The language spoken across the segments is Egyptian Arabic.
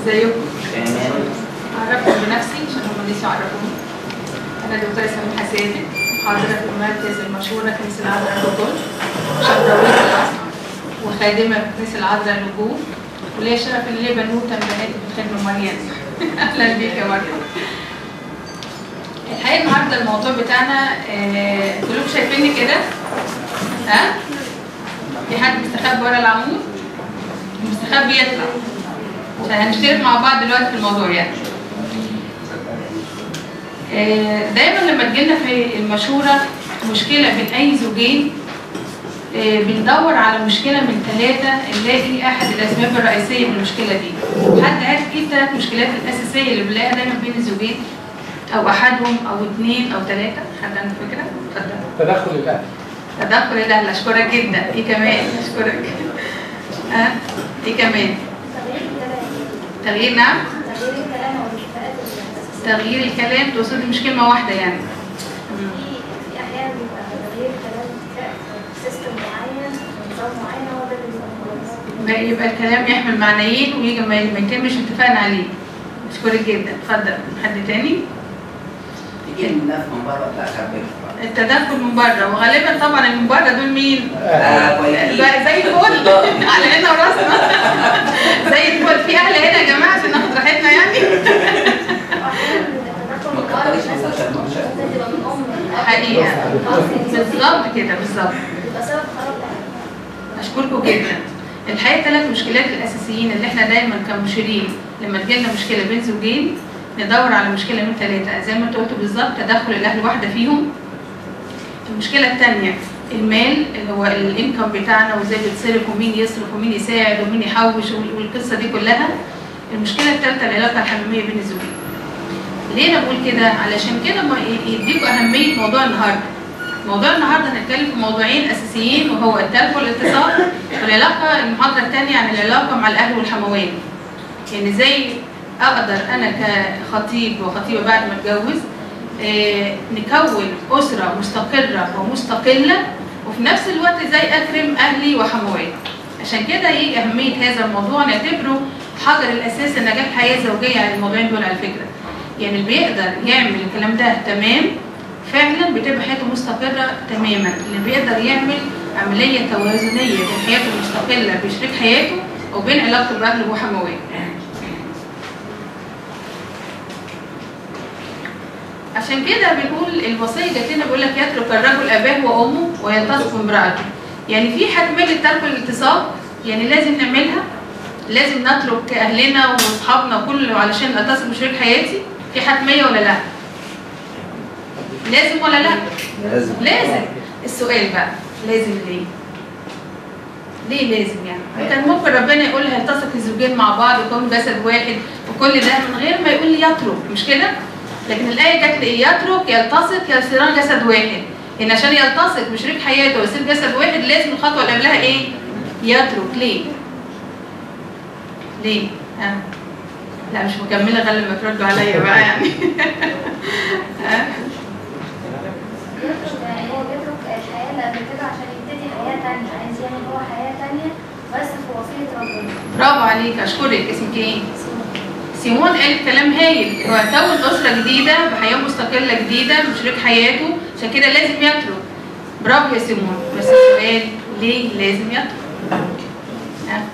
ازيكم؟ تمام أعرفكم بنفسي عشان هم لسه يعرفوني. أنا دكتورة سميحة سامي محاضرة في المركز المشهورة كنيسة العذراء الرجل شبراوية الأصل وخادمة في كنيسة العذراء النجوم وليا شرف إن ليا بنوتة من بناتي في الخدمة مريم أهلا بيك يا مريم. الحقيقة النهاردة الموضوع بتاعنا آه، كلكم شايفيني كده؟ ها؟ في حد مستخبي ورا العمود؟ المستخبي يطلع. عشان هنشترك مع بعض دلوقتي في الموضوع يعني. آه، دايما لما تجيلنا في المشورة مشكلة بين أي زوجين آه، بندور على مشكلة من ثلاثة نلاقي أحد الأسباب الرئيسية من المشكلة دي. حد عارف إيه الثلاث مشكلات الأساسية اللي بنلاقيها دايما بين الزوجين؟ أو أحدهم أو اثنين أو ثلاثة؟ حد عنده فكرة؟ اتفضل. تدخل الاهل تدخل الاهل اشكرك جدا ايه كمان اشكرك ها أه؟ ايه كمان تغيير الكلام تغيير نعم تغيير الكلام او الاتفاقات الاساسيه تغيير الكلام تقصدي مش كلمه واحده يعني مم. في في احيانا بيبقى تغيير الكلام اتفاق في سيستم معين نظام معين هو ده اللي بيبقى بقى يبقى الكلام يحمل معنيين ويجي ما ما يتمش اتفقنا عليه اشكرك جدا اتفضل حد تاني تيجي الناس من بره بتاع خبير التدخل من بره وغالبا طبعا اللي من بره دول مين اه كويس بقى زي الفل على هنا وراسنا زي الفل في اهل هنا يا جماعه عشان ناخد راحتنا يعني احيانا التدخل من بره تكترش مثلا مثلا عشان- ممكن تبقى من ام من أب، حقيقة. من أخ، بالظبط كده بالظبط بيبقى سبب خراب العالم اشكركم جدا الحقيقه ثلاث مشكلات الاساسيين اللي احنا دايما كمشيرين لما تجيلنا مشكله بين زوجين ندور على مشكله من ثلاثه زي ما انت قلت بالظبط تدخل الاهل واحده فيهم المشكله الثانيه المال اللي هو الانكم بتاعنا وازاي بيتصرف ومين يصرف ومين يساعد ومين يحوش وال- والقصه دي كلها المشكله الثالثه العلاقه الحميميه بين الزوجين ليه انا بقول كده علشان كده ما ي- يديكوا اهميه موضوع النهارده موضوع النهارده هنتكلم في موضوعين اساسيين وهو الترك والاتصال والعلاقه المحاضره الثانيه عن العلاقه مع الاهل والحموات يعني ازاي اقدر انا كخطيب وخطيبه بعد ما اتجوز آه، نكون اسره مستقره ومستقله وفي نفس الوقت ازاي اكرم اهلي وحمواتي عشان كده يجي اهميه هذا الموضوع نعتبره حجر الاساس لنجاح الحياه الزوجيه على الموضوعين دول على فكره يعني اللي بيقدر يعمل الكلام ده تمام فعلا بتبقى حياته مستقره تماما اللي بيقدر يعمل عمليه توازنيه بين حياته المستقله بشريك حياته وبين علاقته باهله وحمواته عشان كده بنقول الوصيه جات لنا بيقول لك يترك الرجل اباه وامه ويلتصق بامراته يعني في حتميه للترك والاتصال يعني لازم نعملها لازم نترك اهلنا واصحابنا كله علشان اتصل بشريك حياتي في حتميه ولا لا لازم ولا لا لازم لازم السؤال بقى لازم ليه ليه لازم يعني كان ممكن ربنا يقول هيلتصق الزوجين مع بعض ويكونوا جسد واحد وكل ده من غير ما يقول لي يترك مش كده لكن الايه جت لي إيه؟ يترك يلتصق يصيران جسد واحد يعني عشان يلتصق بشريك حياته ويصير جسد واحد لازم الخطوه اللي قبلها ايه يترك ليه ليه ها لا مش مكمله غير لما تردوا عليا بقى يعني ها بيترك يعني هو بيترك الحياه اللي قبل كده عشان يبتدي حياه تانية عايز يعمل هو حياه تانية بس في وصيه ربنا برافو عليك اشكرك اسمك ايه سيمون قال كلام هايل هو كون اسره جديده بحياه مستقله جديده بشريك حياته عشان كده لازم يترك برافو يا سيمون بس السؤال ليه لازم يترك ها؟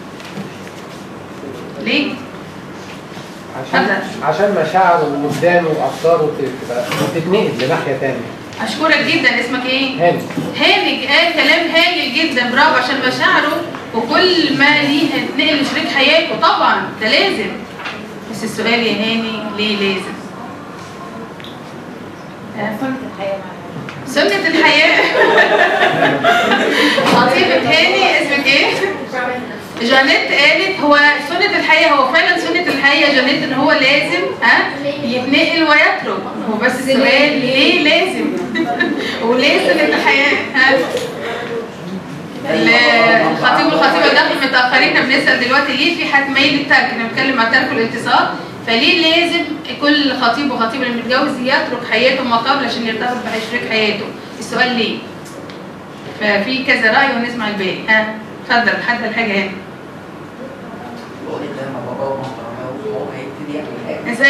ليه عشان اتفضل. عشان مشاعره ووجدانه وافكاره تبقى تتنقل لناحيه ثانيه اشكرك جدا اسمك ايه هاني هاني قال كلام هايل جدا برافو عشان مشاعره وكل ما ليه هتنقل لشريك حياته طبعا ده لازم بس السؤال يا هاني ليه لازم؟ ها؟ سنة الحياة خطيبة هاني اسمك ايه؟ جانيت قالت هو سنة الحياة هو فعلا سنة الحياة يا جانيت ان هو لازم ها يتنقل ويترك هو بس السؤال ليه لازم؟ وليه سنة الحياة؟ ها؟ الخطيب والخطيبه داخل متاخرين احنا بنسال دلوقتي ليه في حتميه للترك احنا بنتكلم عن ترك والاتصال فليه لازم كل خطيب وخطيب اللي متجوز يترك حياته ما قبل عشان يرتبط بشريك حياته السؤال ليه ففي كذا راي ونسمع الباقي ها اتفضل حد الحاجه هنا بقول زي ما بابا وماما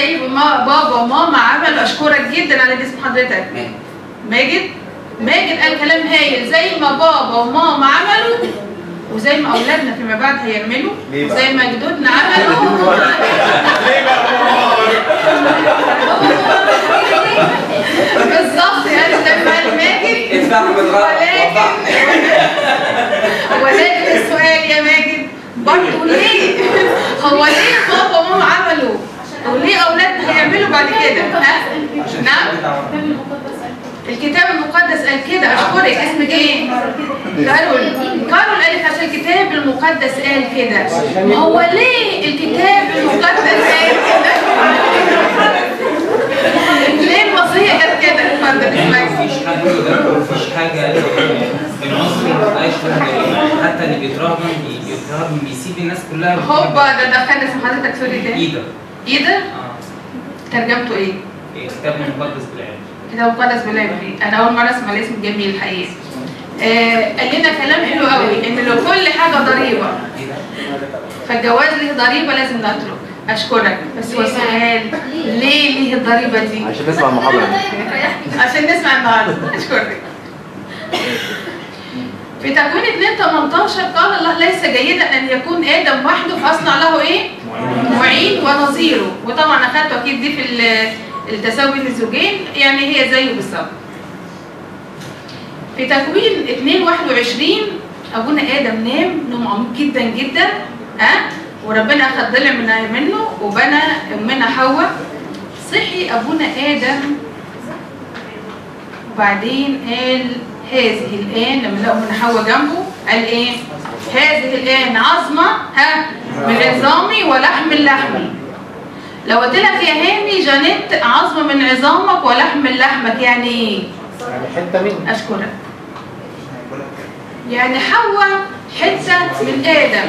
زي ما بابا وماما عملوا اشكرك جدا على اسم حضرتك ماشي. ماجد ماجد قال كلام هايل زي ما بابا وماما عملوا وزي ما اولادنا فيما بعد هيعملوا ليه بقى؟ وزي ما جدودنا عملوا بالظبط يعني زي ما قال ماجد ادفع بالغلط ولكن ولكن السؤال يا ماجد برضه ليه؟ هو ليه بابا وماما عملوا؟ وليه اولادنا هيعملوا بعد كده؟ ها؟ نعم؟ الكتاب المقدس قال كده اشكرك اسمك ايه؟ كارول كارول قالت عشان الكتاب المقدس قال كده ما هو ليه الكتاب المقدس قال كده؟ ليه الوصية كانت كده؟ اتفضل اسمعي مفيش حاجة مفيش حاجة المصري عايش حاجة حتى اللي بيتراهن بي- بيتراهن بيسيب الناس كلها هوبا ده دخلنا اسم حضرتك سوري تاني ايده ايه ده؟ اه ترجمته ايه؟ كتاب مقدس بالعلم كتاب مقدس بالعبري انا اول مره اسمع الاسم الجميل الحقيقه آه قال لنا كلام حلو قوي ان لو كل حاجه ضريبه فالجواز ليه ضريبه لازم نترك اشكرك بس هو سؤال ليه ليه الضريبه دي عشان نسمع المحاضرة عشان نسمع النهارده اشكرك في تكوين 2 18 قال الله ليس جيدا ان يكون ادم وحده فاصنع له ايه؟ معين ونظيره وطبعا اخدته اكيد دي في ال- التساوي بين الزوجين يعني هي زيه بالظبط في تكوين 2 21 ابونا ادم نام نوم عميق جدا جدا ها وربنا اخذ ضلع من منه وبنى امنا حواء صحي ابونا ادم وبعدين قال هذه الان لما لقوا من حواء جنبه قال ايه هذه الان عظمه ها من عظامي ولحم من لحمي لو قلت لك يا هاني جانيت عظمه من عظامك ولحم من لحمك يعني ايه يعني حته مني اشكرك يعني حواء حته من ادم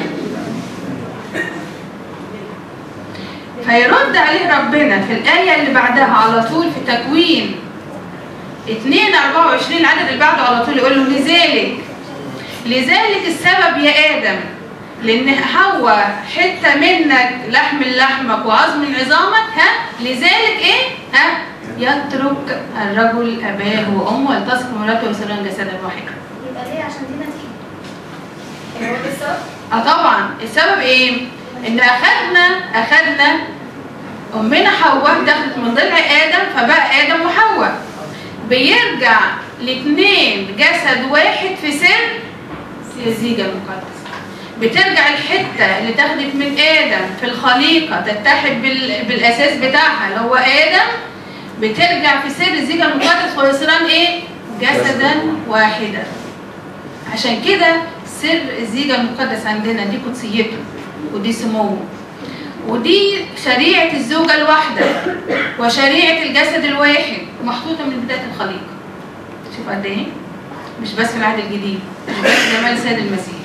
فيرد عليه ربنا في الايه اللي بعدها على طول في تكوين 2 24 العدد اللي بعده على طول يقول له لذلك لذلك السبب يا ادم لان حواء حته منك لحم من لحمك وعظم من عظامك ها لذلك ايه ها يترك الرجل اباه وامه ويلتصق بمراته ويصيران جسدا واحدا يبقى ليه عشان دي نتيجة هو ده السبب؟ اه طبعا السبب ايه ان اخدنا اخدنا امنا حواء دخلت من ضلع ادم فبقى ادم وحواء بيرجع الاثنين جسد واحد في سر الزيجة المقدس بترجع الحتة اللي اتاخدت من آدم في الخليقة تتحد بال... بالأساس بتاعها اللي هو آدم بترجع في سر الزيجة المقدس ويصيران إيه؟ جسدا واحدا عشان كده سر الزيجة المقدس عندنا دي قدسيته ودي سموه ودي شريعة الزوجة الواحدة وشريعة الجسد الواحد محطوطة من بداية الخليقة شوف قد ايه مش بس في العهد الجديد مش بس جمال سيد المسيح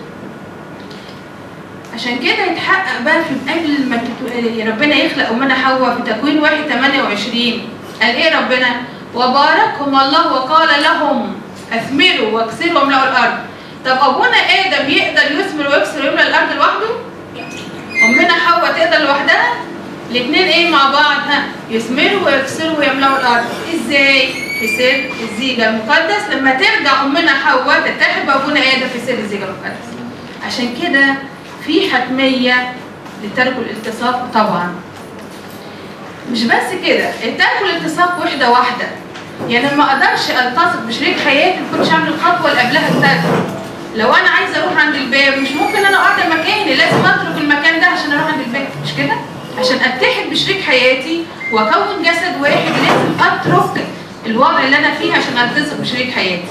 عشان كده يتحقق بقى في قبل ما تت- ربنا يخلق امنا حواء في تكوين 1 28 قال ايه ربنا وباركهم الله وقال لهم اثمروا واكسروا واملأوا الارض طب ابونا ادم يقدر يثمر ويكسر ويملأ الارض لوحده امنا حواء تقدر لوحدها الاثنين ايه مع بعض ها يثمروا ويكسروا ويملأوا الارض ازاي في سر الزيجة المقدس لما ترجع امنا حواء تتحد بابونا ادم في سر الزيجة المقدس عشان كده في حتمية لترك الالتصاق طبعا مش بس كده الترك والالتصاق وحدة واحدة يعني ما اقدرش التصق بشريك حياتي ما كنتش اعمل الخطوة اللي قبلها الترك لو انا عايزه اروح عند الباب مش ممكن انا اقعد مكاني لازم اترك المكان ده عشان اروح عند الباب مش كده عشان اتحد بشريك حياتي واكون جسد واحد لازم اترك الوضع اللي انا فيه عشان التصق بشريك حياتي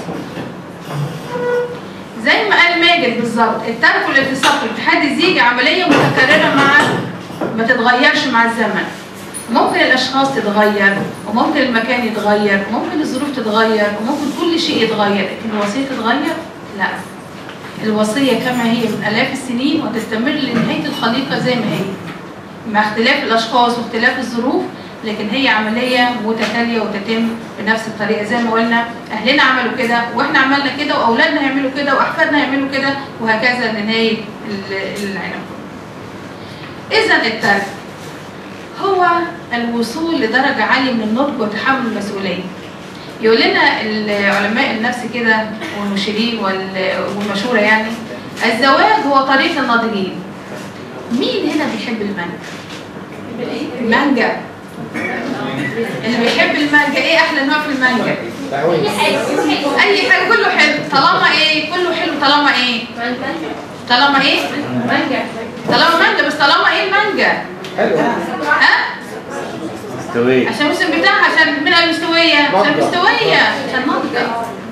زي ما قال ماجد بالظبط الترك والالتصاق والاتحاد الزيجي عمليه متكرره مع ما تتغيرش مع الزمن ممكن الاشخاص تتغير وممكن المكان يتغير وممكن الظروف تتغير وممكن كل شيء يتغير لكن الوصيه تتغير لا الوصيه كما هي من الاف السنين وتستمر لنهايه الخليقه زي ما هي مع اختلاف الاشخاص واختلاف الظروف لكن هي عمليه متتاليه وتتم بنفس الطريقه زي ما قلنا اهلنا عملوا كده واحنا عملنا كده واولادنا هيعملوا كده واحفادنا هيعملوا كده وهكذا لنهايه ال- العالم اذا الترك هو الوصول لدرجة عالية من النضج وتحمل المسؤولية يقول لنا العلماء النفس كده والمشيرين وال- والمشورة يعني الزواج هو طريق الناضجين مين هنا بيحب المانجا؟ المانجا اللي بيحب المانجا ايه احلى نوع في المانجا؟ تعويض اي حاجه كله حلو طالما ايه كله حلو طالما ايه طالما ايه طالما مانجا بس طالما ايه المانجا حلو ها مستوي عشان الموسم بتاعها عشان من المستويه عشان ناضجة. مستويه عشان ناضجه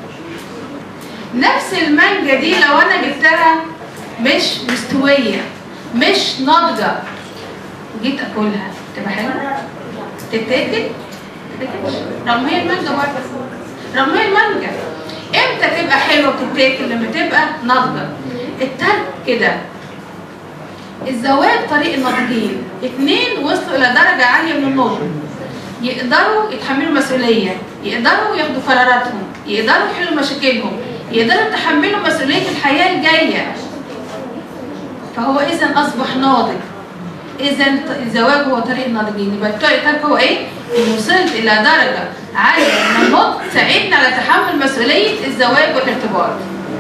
نفس المانجا دي لو انا جبتها مش مستويه مش ناضجه وجيت اكلها تبقى حلوه تتاكل تتاكلش رغم هي المانجا برضه رغم هي المانجا امتى تبقى حلوه وتتاكل لما تبقى ناضجه الترك كده الزواج طريق الناضجين اتنين وصلوا الى درجه عاليه من النضج يقدروا يتحملوا مسؤوليه يقدروا ياخدوا قراراتهم يقدروا يحلوا مشاكلهم يقدروا يتحملوا مسؤوليه الحياه الجايه فهو اذا اصبح ناضج اذا الزواج هو طريق الناضجين يبقى الطريق هو ايه ان وصلت الى درجه عاليه من النضج تساعدني على تحمل مسؤوليه الزواج والارتباط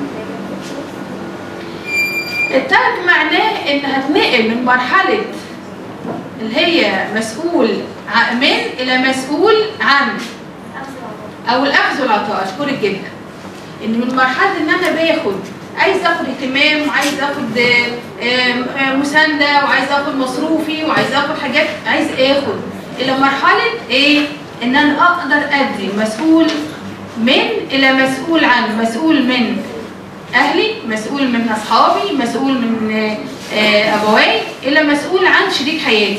الترك معناه ان هتنقل من مرحله اللي هي مسؤول ع- من الى مسؤول عن او الاخذ والعطاء اشكرك جدا ان من مرحله ان انا باخد عايز اخد اهتمام وعايز اخد آه، آه، آه، مسانده وعايز اخد مصروفي وعايز اخد حاجات عايز اخد الى مرحله ايه ان انا اقدر ادي مسؤول من الى مسؤول عن مسؤول من اهلي مسؤول من اصحابي مسؤول من آه، آه، ابواي الى مسؤول عن شريك حياتي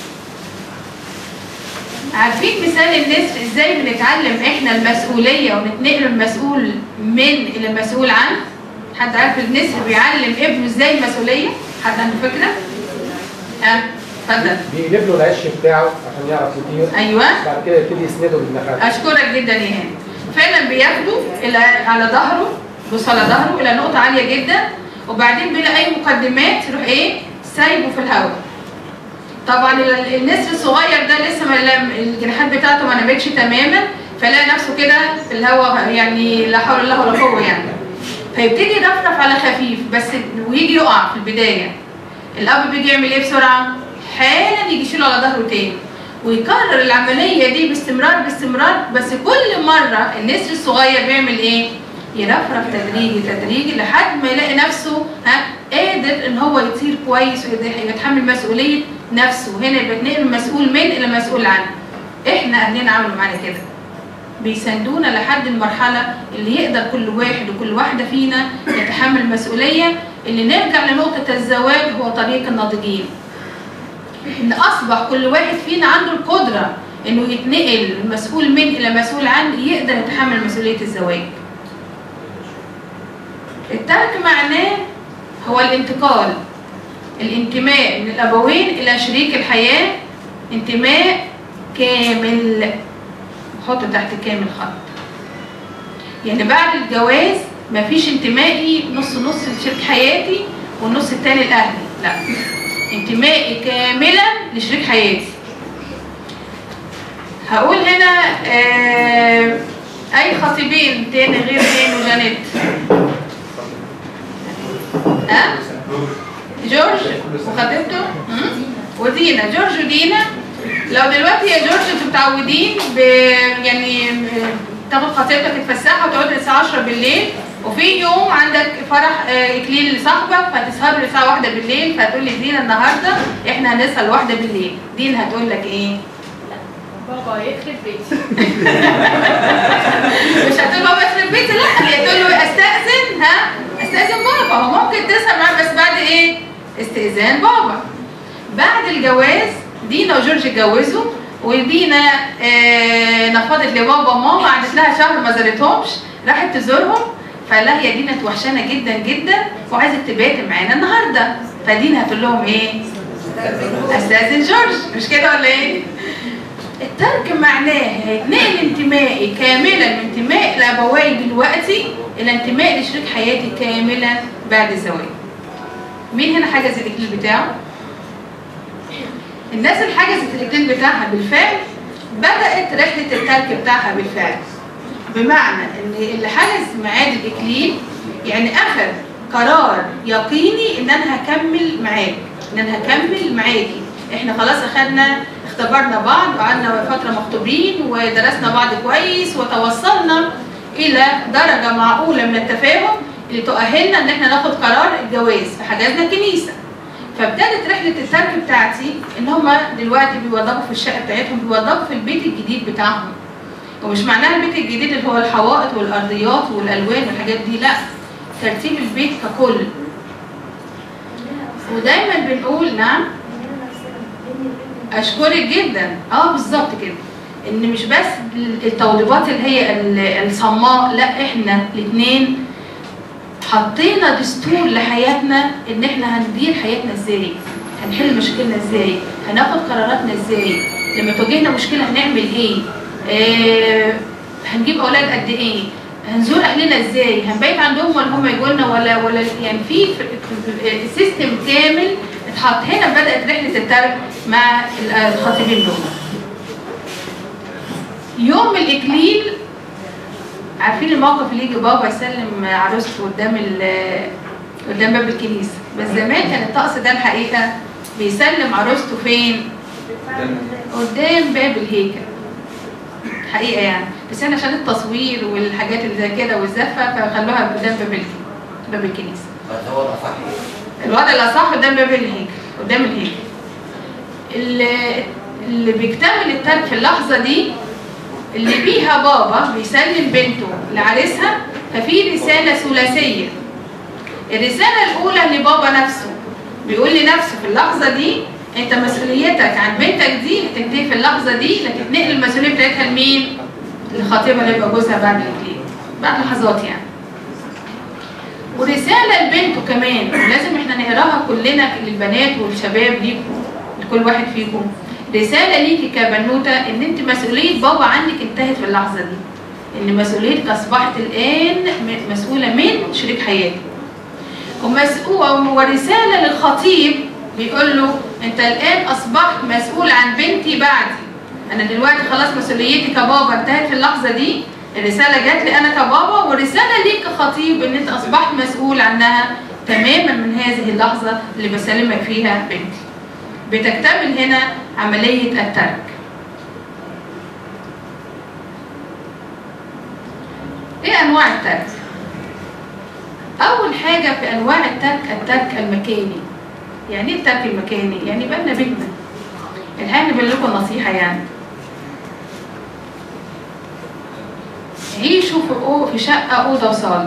عارفين مثال النسر ازاي بنتعلم احنا المسؤوليه ونتنقل من مسؤول من الى مسؤول عن حد عارف النسر بيعلم ابنه ازاي المسؤوليه حد عنده فكره ها اتفضل بيقلب له العش بتاعه عشان يعرف يطير ايوه بعد كده يبتدي يسنده بالنخاع اشكرك جدا يا هاني فعلا بياخده الى على ظهره بص على ظهره الى نقطه عاليه جدا وبعدين بلا اي مقدمات يروح ايه سايبه في الهواء طبعا ال- النسر الصغير ده لسه ما لم- الجناحات بتاعته ما نمتش تماما فلاقي نفسه كده في الهواء يعني لا حول الله ولا قوه يعني فيبتدي يرفرف على خفيف بس ويجي يقع في البدايه الاب بيجي يعمل ايه بسرعه حالا يجي يشيله على ظهره تاني ويكرر العمليه دي باستمرار باستمرار بس كل مره النسر الصغير بيعمل ايه يرفرف تدريجي تدريجي لحد ما يلاقي نفسه ها قادر ان هو يطير كويس ويتحمل مسؤوليه نفسه هنا يبقى اتنقل من مسؤول من الى مسؤول عنه احنا اهلنا عملوا معانا كده بيساندونا لحد المرحله اللي يقدر كل واحد وكل واحده فينا يتحمل المسؤوليه اللي نرجع لنقطه الزواج هو طريق الناضجين ان اصبح كل واحد فينا عنده القدره انه يتنقل من مسؤول من الى مسؤول عن يقدر يتحمل مسؤوليه الزواج الترك معناه هو الانتقال الانتماء من الابوين الى شريك الحياه انتماء كامل حط تحت كامل خط يعني بعد الجواز مفيش انتمائي نص نص لشريك حياتي والنص التاني لاهلي لا انتمائي كاملا لشريك حياتي هقول هنا آه اي خطيبين تاني غير هين وجانيت ها جورج وخطيبته مم؟ ودينا جورج ودينا لو دلوقتي يا جورج انتوا متعودين ب يعني تاخد خطيبتك تتفسحوا وتقعدوا للساعه 10 بالليل وفي يوم عندك فرح آه، اكليل لصاحبك فتسهروا للساعه 1 بالليل فتقول لي دينا النهارده احنا هنسهر لواحده بالليل دينا هتقول لك ايه؟ بابا يخرب بيتي مش هتقول بابا يخرب بيتي لا هي تقول له استاذن ها استاذن بابا هو ممكن تسهر معاه بس بعد ايه؟ استئذان بابا بعد الجواز دينا وجورج اتجوزوا ودينا آه نفضت لبابا وماما قعدت لها شهر ما زارتهمش راحت تزورهم فقال لها يا دينا انت وحشانه جدا جدا وعايزه تباتي معانا النهارده فدينا هتقول لهم ايه؟ استاذن جورج مش كده ولا ايه؟ الترك معناه هيتنقل انتمائي كاملا من انتماء لابوي دلوقتي الى انتماء لشريك حياتي كاملا بعد الزواج. مين هنا حجز الاكليل بتاعه؟ الناس اللي حجزت الاكليل بتاعها بالفعل بدات رحله الترك بتاعها بالفعل بمعنى ان اللي حجز ميعاد الاكليل يعني اخذ قرار يقيني ان انا هكمل معاك ان انا هكمل معاكي احنا خلاص اخدنا اختبرنا بعض وقعدنا فتره مخطوبين ودرسنا بعض كويس وتوصلنا الى درجه معقوله من التفاهم اللي تؤهلنا ان احنا ناخد قرار الجواز فحجزنا كنيسه فابتدت رحله الترك بتاعتي ان هم دلوقتي بيوضبوا في الشقه بتاعتهم بيوضبوا في البيت الجديد بتاعهم ومش معناها البيت الجديد اللي هو الحوائط والارضيات والالوان والحاجات دي لا ترتيب البيت ككل ودايما بنقول نعم اشكرك جدا اه بالظبط كده ان مش بس التوضيبات اللي هي ال- الصماء لا احنا الاثنين حطينا دستور لحياتنا ان احنا هندير حياتنا ازاي هنحل مشاكلنا ازاي هناخد قراراتنا ازاي لما تواجهنا مشكله هنعمل ايه آه هنجيب اولاد قد ايه هنزور اهلنا ازاي هنبيت عندهم ولا هم يجوا لنا ولا ولا يعني في في- سيستم كامل اتحط هنا بدات رحله الترك مع الخطيبين دول يوم الاكليل عارفين الموقف اللي يجي بابا يسلم عروسته قدام ال- قدام باب الكنيسه بس زمان كان الطقس ده الحقيقه بيسلم عروسته فين؟ قدام باب الهيكل حقيقه يعني بس احنا عشان التصوير والحاجات اللي زي كده والزفه فخلوها قدام باب الك- باب الكنيسه هو الأصح الوضع الاصح قدام باب الهيكل قدام الهيكل اللي, اللي بيكتمل الترك في اللحظه دي اللي بيها بابا بيسلم بنته لعريسها ففي رساله ثلاثيه الرساله الاولى لبابا نفسه بيقول لنفسه في اللحظه دي انت مسؤوليتك عن بنتك دي هتنتهي في اللحظه دي لكن تنقل المسؤوليه بتاعتها لمين؟ لخطيبها اللي يبقى جوزها بعد الاكليل بعد لحظات يعني ورسالة لبنته كمان ولازم احنا نقراها كلنا للبنات والشباب ليكم لكل واحد فيكم رسالة ليكي كبنوتة ان انت مسؤولية بابا عنك انتهت في اللحظة دي ان مسؤوليتك اصبحت الان م- مسؤولة من شريك حياتك ومسؤول ورسالة للخطيب بيقول له انت الان اصبحت مسؤول عن بنتي بعدي انا دلوقتي خلاص مسؤوليتي كبابا انتهت في اللحظة دي الرسالة جات لي انا كبابا ورسالة ليك كخطيب ان انت اصبحت مسؤول عنها تماما من هذه اللحظة اللي بسلمك فيها بنتي بتكتمل هنا عملية الترك ايه انواع الترك اول حاجة في انواع الترك الترك المكاني يعني ايه الترك المكاني يعني بالنا بيتنا الحقيقة بنقول لكم نصيحة يعني عيشوا في أو- في شقة أوضة وصالة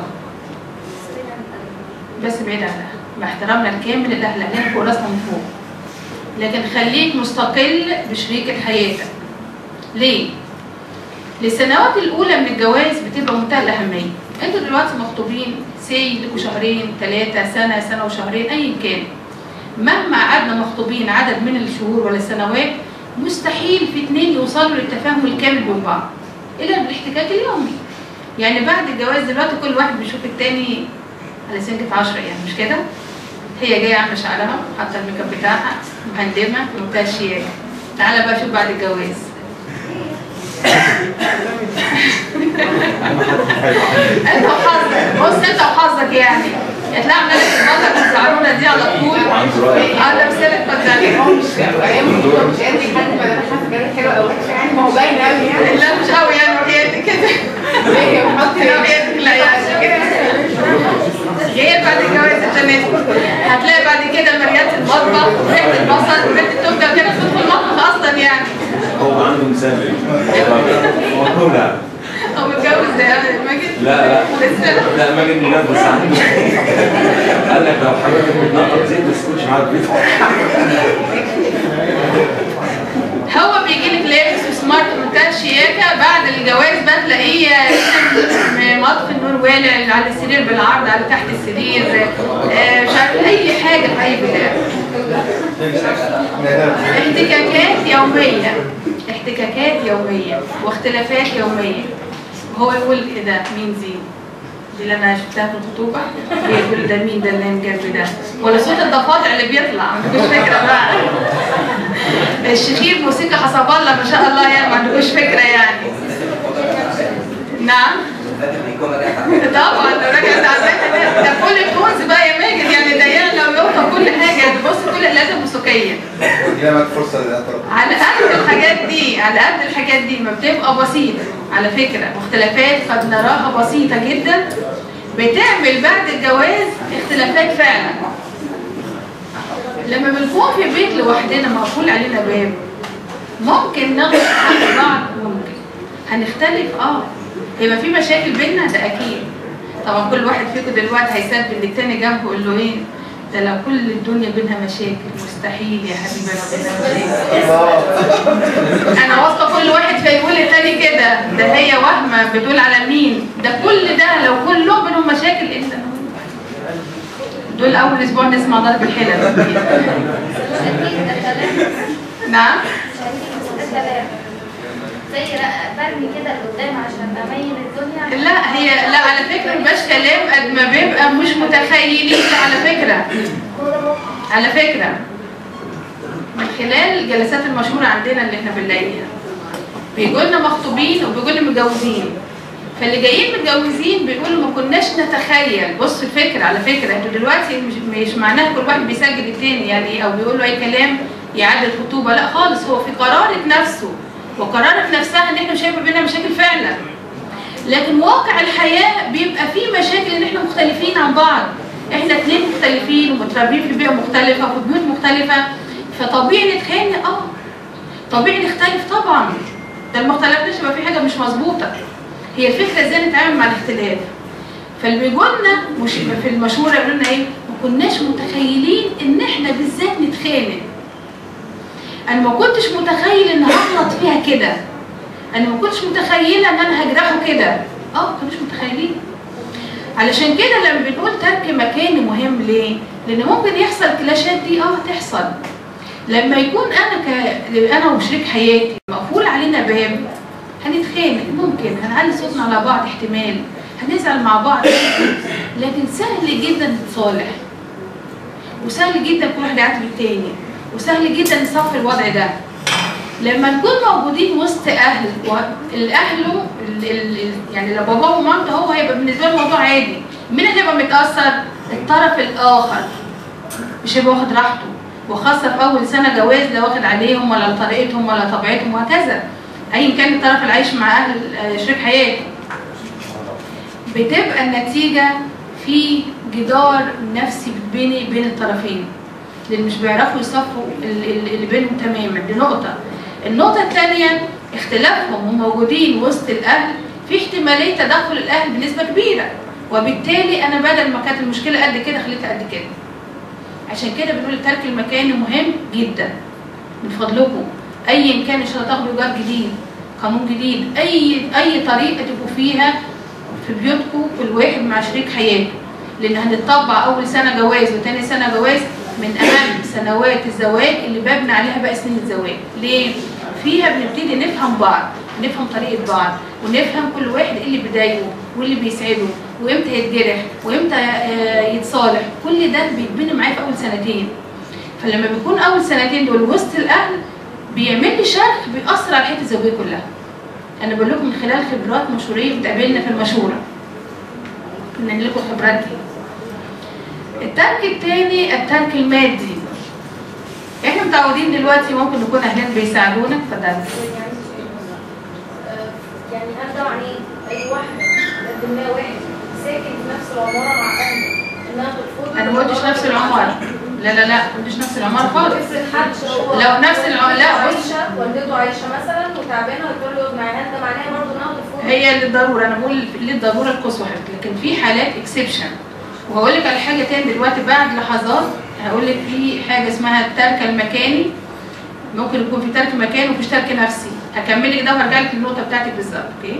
بس بعيد عنها مع احترامنا الكامل لأهل أهلنا فوق راسنا من فوق لكن خليك مستقل بشريكة حياتك ليه؟ للسنوات الأولى من الجواز بتبقى منتهى الأهمية انتوا دلوقتي مخطوبين سي لكوا شهرين ثلاثة سنة سنة وشهرين أيا كان مهما قعدنا مخطوبين عدد من الشهور ولا السنوات مستحيل في اتنين يوصلوا للتفاهم الكامل بين بعض الا بالاحتكاك اليومي يعني بعد الجواز دلوقتي كل واحد بيشوف التاني على سنجة عشرة يعني مش كده؟ هي جاية عاملة شعرها حاطة الميك اب بتاعها مهندمة في منتهى الشياكة تعالى بقى شوف بعد الجواز انت وحظك بص انت وحظك يعني هتلاقي عامله لك البطل الزعرونه دي على طول اه لابسه لك بطل هو مش مش قصدي حد ما انا حاسه بنات حلوه او وحشه يعني ما هو باين قوي يعني لا مش قوي يعني وحياتي كده هي بحط لا وحياتك لا يعني كده جايه بعد الجواز عشان هتلاقي بعد كده مريات المطبخ وريحه البصل وريحه التومه كده تدخل المطبخ اصلا يعني هو عنده مسافر هو لا هو متجوز ده ماجد لا لا لسه لا ماجد بجد بس عنده قال لك لو حضرتك بتنقط زيت ما تسكتش معاه البيت هو بيجي لك لابس وسمارت ومنتهى الشياكه بعد الجواز بقى تلاقيه مطفي النور والع على السرير بالعرض على تحت السرير آه، مش عارف اي حاجه في اي بتاع احتكاكات يوميه احتكاكات يوميه واختلافات يوميه هو يقول ايه ده مين زين دي اللي انا شفتها في الخطوبه يقول ده مين ده اللي جنبي ده ولا صوت الضفادع اللي بيطلع ما عندكوش فكره بقى الشخير موسيقى حسب الله ما شاء الله يعني ما عندكوش فكره يعني نعم طبعا ده راجع تعبان ده كل التونز بقى يا ماجد يعني ده لو يوفى كل حاجه بص كل لازم موسيقيه دي معاك فرصه للأطراف على قد الحاجات دي على قد الحاجات دي ما بتبقى بسيطة على فكرة مختلفات قد نراها بسيطة جدا بتعمل بعد الجواز اختلافات فعلا لما بنكون في بيت لوحدنا مقفول علينا باب ممكن ناخد حق بعض ممكن هنختلف اه يبقى في مشاكل بينا ده اكيد طبعا كل واحد فيكم دلوقتي هيسبب للتاني جنبه يقول له ايه ده لو كل الدنيا بينها مشاكل مستحيل يا حبيبي لو بينها مشاكل انا واثقه كل واحد فيقول التاني كده ده هي وهمه بتقول على مين ده كل ده لو كلهم بينهم مشاكل انت دول اول اسبوع نسمع ضرب الحلل نعم زي رق- برمي كده لقدام عشان اميل الدنيا لا هي لا على فكره مبقاش كلام قد ما بيبقى مش متخيلين لا على فكره على فكره من خلال الجلسات المشهوره عندنا اللي احنا بنلاقيها بيجوا لنا مخطوبين وبيجوا لنا متجوزين فاللي جايين متجوزين بيقولوا ما كناش نتخيل بص الفكره على فكره انتوا دلوقتي مش, مش معناها كل واحد بيسجل التاني يعني او بيقول له اي كلام يعادل الخطوبه لا خالص هو في قرارة نفسه وقرارة نفسها ان احنا شايفه بينا مشاكل فعلا لكن واقع الحياه بيبقى فيه مشاكل ان احنا مختلفين عن بعض احنا اتنين مختلفين ومتربيين في بيئه مختلفه وفي بيوت مختلفه فطبيعي نتخانق اه طبيعي نختلف طبعا ده لما اختلفناش يبقى في حاجه مش مظبوطه هي الفكره ازاي نتعامل مع الاختلاف فاللي بيجوا لنا مش في المشهوره يقولوا لنا ايه ما كناش متخيلين ان احنا بالذات نتخانق انا ما كنتش متخيل ان هغلط فيها كده انا ما كنتش متخيله ان انا هجرحه كده اه ما كناش متخيلين علشان كده لما بنقول ترك مكاني مهم ليه لان ممكن يحصل كلاشات دي اه تحصل لما يكون انا ك... انا وشريك حياتي مقفول علينا باب هنتخانق ممكن هنعلي صوتنا على بعض احتمال هنزعل مع بعض لكن سهل جدا نتصالح وسهل جدا كل واحد يعاتب التاني وسهل جدا نصفي الوضع ده لما نكون موجودين وسط اهل والاهل ال- ال- ال- يعني لو باباه ومامته هو هيبقى بالنسبه له الموضوع عادي مين اللي هيبقى متاثر الطرف الاخر مش هيبقى واخد راحته وخاصه في اول سنه جواز لا واخد عليهم ولا طريقتهم ولا طبيعتهم وهكذا ايا كان الطرف اللي عايش مع اهل آه، شريك حياته بتبقى النتيجه في جدار نفسي بيني بين الطرفين لان مش بيعرفوا يصفوا ال- ال- اللي بينهم تماما دي نقطه النقطه الثانيه اختلافهم وموجودين وسط الاهل في احتماليه تدخل الاهل بنسبه كبيره وبالتالي انا بدل ما كانت المشكله قد كده خليتها قد كده عشان كده بنقول ترك المكان مهم جدا من فضلكم ايا كان ان شاء الله تاخدوا ايجار جديد قانون جديد اي اي طريقه تبقوا فيها في بيوتكم كل واحد مع شريك حياته لان هنطبق اول سنه جواز وتاني سنه جواز من اهم سنوات الزواج اللي ببني عليها بقى سنين الزواج ليه فيها بنبتدي نفهم بعض نفهم طريقه بعض ونفهم كل واحد ايه اللي بيضايقه واللي بيسعده وامتى يتجرح وامتى آه، يتصالح كل ده بيتبني معايا في اول سنتين فلما بيكون اول سنتين دول وسط الاهل بيعمل لي شرخ بيأثر على الحياه الزوجيه كلها انا بقول لكم من خلال خبرات مشهوريه بتقابلنا في المشوره ان لكم خبرات دي الترك الثاني الترك المادي احنا متعودين دلوقتي ممكن نكون اهلنا بيساعدونا اتفضل يعني ارجع عن ايه؟ اي واحد ما واحد ساكن في نفس العماره مع اهله انها ترفضه انا ما قلتش نفس العمارة لا لا لا ما قلتش نفس العمارة خالص افرض حد هو لو نفس الع- لا، بص. عايشه والدته عايشه مثلا وتعبانه وتقول له يقعد معاها ده معناها برضه انها ترفضه هي للضرورة أنا بقول للضرورة القصوى حضرتك لكن في حالات اكسبشن وهقول لك على حاجة تاني دلوقتي بعد لحظات هقول لك في حاجة اسمها الترك المكاني ممكن يكون في ترك مكاني وفيش ترك نفسي هكمل لك ده وهرجع لك للنقطة بتاعتك بالظبط اوكي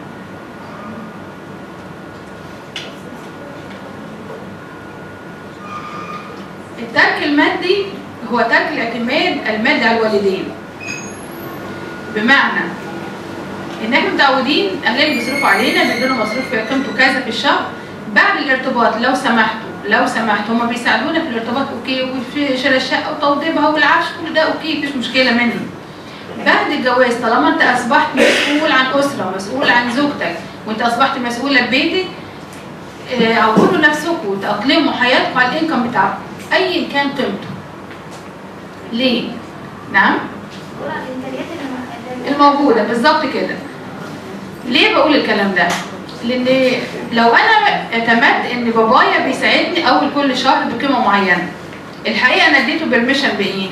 الترك المادي هو ترك الاعتماد المادي على الوالدين بمعنى ان احنا متعودين اهلنا بيصرفوا علينا بيدونا مصروف قيمته كذا في الشهر بعد الارتباط لو سمحتوا لو سمحت هما بيساعدونا في الارتباط اوكي وفي شراء الشقه وتوضيبها والعفش كل ده اوكي مفيش مشكله منه بعد الجواز طالما انت اصبحت مسؤول عن اسره مسؤول عن زوجتك وانت اصبحت مسؤوله ببيتك آه، عودوا نفسكم وتأقلموا حياتكم على الانكم بتاعكم ايا كان قيمته ليه؟ نعم بقول على الامكانيات اللي الموجودة بالظبط كده ليه بقول الكلام ده؟ لأن لو أنا اعتمدت إن بابايا بيساعدني أول كل شهر بقيمة معينة الحقيقة أنا اديته بيرميشن بإيه؟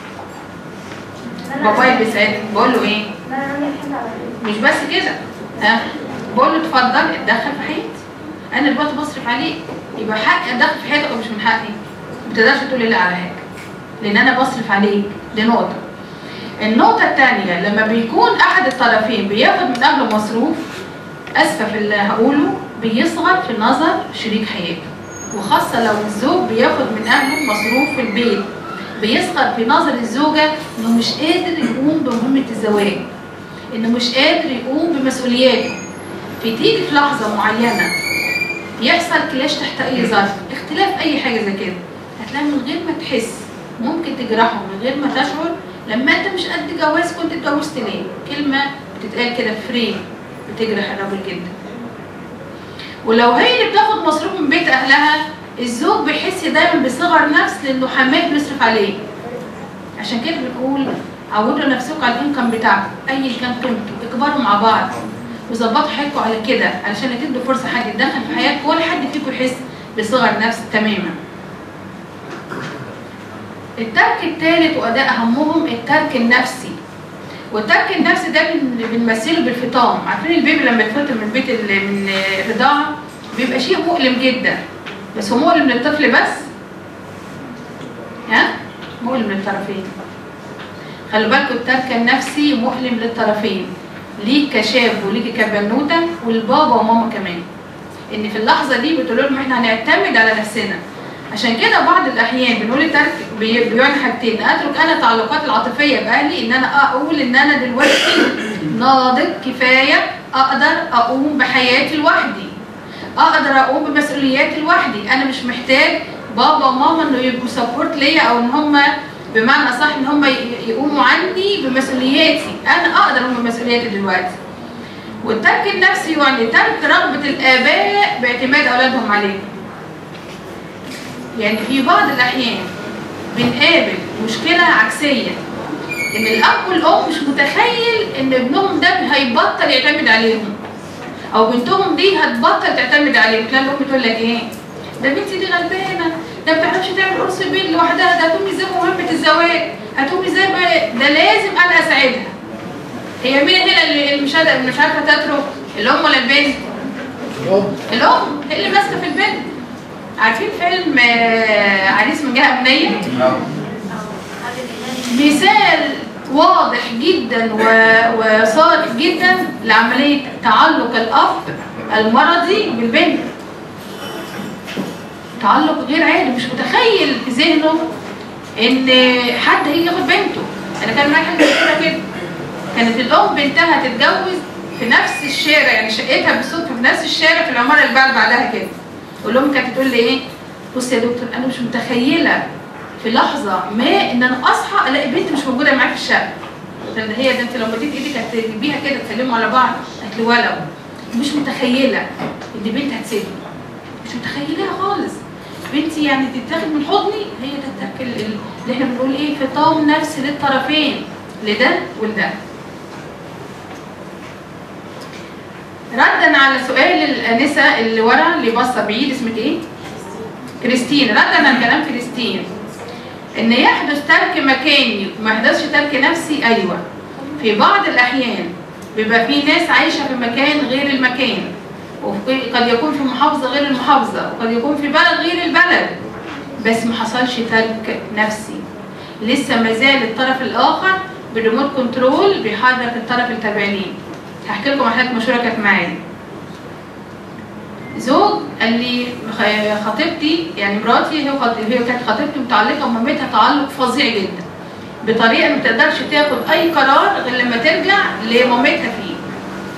بابايا بيساعدني بقول له إيه؟ لا انا عامل حاجه على البيت. مش بس كده ها بقول له اتفضل اتدخل في حياتي انا دلوقتي بصرف عليك يبقى حقي اتدخل في حياتك ومش من حقي ما تقدرش تقول لا على حاجه لان انا بصرف عليك دي نقطه النقطه الثانيه لما بيكون احد الطرفين بياخد من اهله مصروف اسفه في اللي هقوله بيصغر في نظر شريك حياته وخاصه لو الزوج بياخد من اهله مصروف في البيت بيصغر في نظر الزوجه انه مش قادر يقوم بمهمه الزواج انه مش قادر يقوم بمسؤولياته فتيجي في لحظه معينه يحصل كلاش تحت اي ظرف اختلاف اي حاجه زي كده هتلاقي من غير ما تحس ممكن تجرحه من غير ما تشعر لما انت مش قد جواز كنت اتجوزت ليه كلمه بتتقال كده في فريم بتجرح الراجل جدا ولو هي اللي بتاخد مصروف من بيت اهلها الزوج بيحس دايما بصغر نفس لانه حماه بيصرف عليه عشان كده بنقول عودوا نفسكم على الانكم بتاعكم ايا كان قيمته اكبروا مع بعض وظبطوا حياتكم على كده علشان تدوا فرصه حد يتدخل في حياتكم ولا حد فيكم يحس بصغر نفس تماما الترك الثالث وده اهمهم الترك النفسي والترك النفسي ده بن- بنمثله بالفطام عارفين البيبي لما يتفطم من بيت ال- من الرضاعه بيبقى شيء مؤلم جدا بس هو مؤلم للطفل بس ها مؤلم للطرفين خلوا بالكم الترك النفسي مؤلم للطرفين ليك كشاب وليك كبنوته والبابا وماما كمان ان في اللحظه دي بتقول لهم احنا هنعتمد على نفسنا عشان كده بعض الاحيان بنقول الترك بي- بيعني حاجتين اترك انا التعلقات العاطفيه باهلي ان انا اقول ان انا دلوقتي ناضج كفايه اقدر اقوم بحياتي لوحدي اقدر اقوم بمسؤولياتي لوحدي انا مش محتاج بابا وماما انه يبقوا سبورت ليا او ان هم بمعنى اصح ان هم ي- يقوموا عني بمسؤولياتي انا اقدر اقوم بمسؤولياتي دلوقتي والترك النفسي يعني ترك رغبه الاباء باعتماد اولادهم عليهم يعني في بعض الاحيان بنقابل مشكله عكسيه ان الاب والام مش متخيل ان ابنهم ده هيبطل يعتمد عليهم او بنتهم دي هتبطل تعتمد عليهم تلاقي الام تقول لك ايه ده بنتي دي غلبانه ده ما بتعرفش تعمل قرص بيت لوحدها ده هتقوم ازاي مهمه الزواج هتقوم ازاي بقى- ده لازم انا اساعدها هي مين هنا اللي اللي مش قادرة- مش عارفه تترك الام ولا البنت الأم الام هي اللي ماسكه في البنت عارفين فيلم آه، عريس من جهه امنيه مثال واضح جدا و- وصارف جدا لعمليه تعلق الاب المرضي بالبنت تعلق غير عادي مش متخيل في ذهنه ان حد هيجي ياخد بنته انا كان معايا حاجه كده كده كانت الام بنتها تتجوز في نفس الشارع يعني شقتها بالصدفه في نفس الشارع في العماره اللي بعد بعدها كده والام كانت تقول لي ايه بصي يا دكتور انا مش متخيله في لحظه ما ان انا اصحى الاقي بنتي مش موجوده معايا في الشقه قلت لها هي ده انت لو مديت ايدك هتجيبيها كده تسلموا على بعض قالت لي ولو مش متخيله ان بنتي هتسيبني مش متخيلها خالص بنتي يعني تتاخد من حضني هي ده الترك ال- ال- اللي احنا بنقول ايه فطام نفسي للطرفين لده ولده ردا على سؤال الانسه اللي ورا اللي باصه بعيد اسمك ايه؟ كريستين ردا على كلام كريستين ان يحدث ترك مكاني وما يحدثش ترك نفسي ايوه في بعض الاحيان بيبقى في ناس عايشه في مكان غير المكان وقد يكون في محافظه غير المحافظه وقد يكون في بلد غير البلد بس ما حصلش ترك نفسي لسه ما زال الطرف الاخر بالريموت كنترول بيحرك الطرف التابع ليه هحكي لكم عن حاجه مشهوره كانت معايا زوج قال لي خ- خطيبتي يعني مراتي هي خط- هي كانت خطيبتي متعلقه بمامتها تعلق فظيع جدا بطريقه ما تقدرش تاخد اي قرار غير لما ترجع لمامتها فيه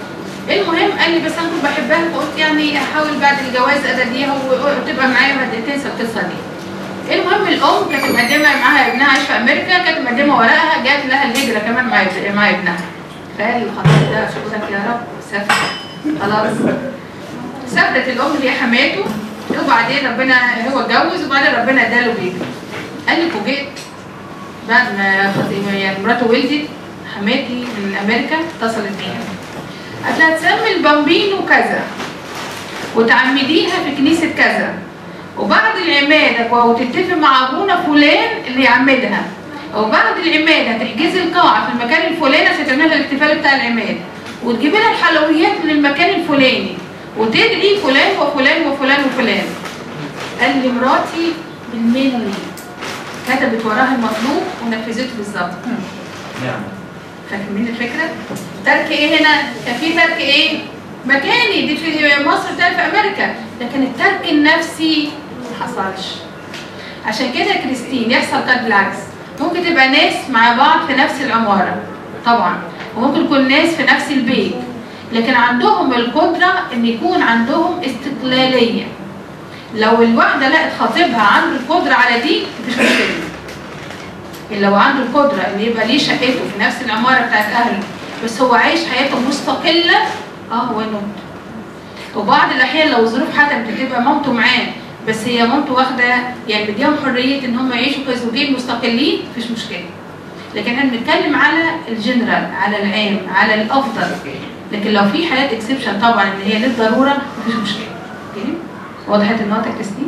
المهم قال لي بس انا كنت بحبها فقلت يعني احاول بعد الجواز اداديها و- وتبقى معايا وهد- تنسى القصه دي المهم الام كانت مقدمه معاها ابنها عايش في امريكا كانت مقدمه ورقها جات لها الهجره كمان مع اب- مع ابنها فقال الخطيب ده اشكرك يا رب سافر خلاص سافرت الام اللي هي حماته وبعدين ربنا هو اتجوز وبعدين ربنا اداله بيبي قال لي فوجئت بعد ما خطيب يعني مراته ولدت حماتي من امريكا اتصلت بيها قالت لها تسمي البامبينو كذا وتعمديها في كنيسه كذا وبعد العماده وتتفق مع ابونا فلان اللي يعمدها وبعد العماده هتحجزي القاعه في المكان الفلاني عشان تعملي لها الاحتفال بتاع العماد وتجيبي لها الحلويات من المكان الفلاني وتدعي فلان وفلان وفلان وفلان قال لي مراتي بالملي كتبت وراها المطلوب ونفذته بالظبط نعم فاهمين الفكره؟ ترك ايه هنا؟ كان في ترك ايه؟ مكاني دي في مصر تاني في امريكا لكن الترك النفسي ما حصلش عشان كده يا كريستين يحصل قد بالعكس ممكن تبقى ناس مع بعض في نفس العماره طبعا وممكن يكون ناس في نفس البيت لكن عندهم القدره ان يكون عندهم استقلاليه لو الواحده لقت خطيبها عنده القدره على دي مفيش مشكله اللي لو عنده القدرة ان يبقى ليه شقته في نفس العمارة بتاعت اهله بس هو عايش حياته مستقلة اه هو نوت وبعض الاحيان لو ظروف حتمت تبقى مامته معاه بس هي مامته واخدة يعني مديهم حرية ان هم يعيشوا كزوجين مستقلين مفيش مشكلة لكن احنا بنتكلم على الجنرال على العام على الافضل لكن لو في حالات اكسبشن طبعا ان هي للضرورة مفيش مشكلة اوكي؟ وضحت النقطة يا كريستين؟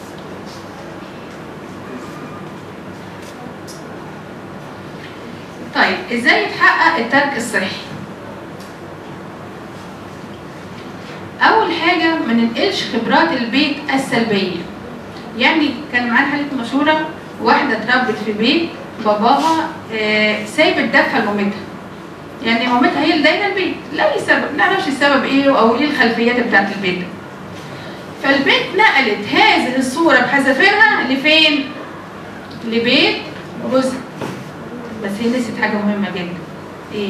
طيب ازاي يتحقق الترك الصحي اول حاجه ما ننقلش خبرات البيت السلبيه يعني كان معانا حاله مشهوره واحده اتربت في بيت باباها آه، سايب الدفه لمامتها يعني مامتها هي اللي دايره البيت لاي سبب ما نعرفش السبب ايه او ايه الخلفيات بتاعت البيت ده فالبنت نقلت هذه الصوره بحذافيرها لفين لبيت جوزها بس هي نسيت حاجة مهمة جدا ايه؟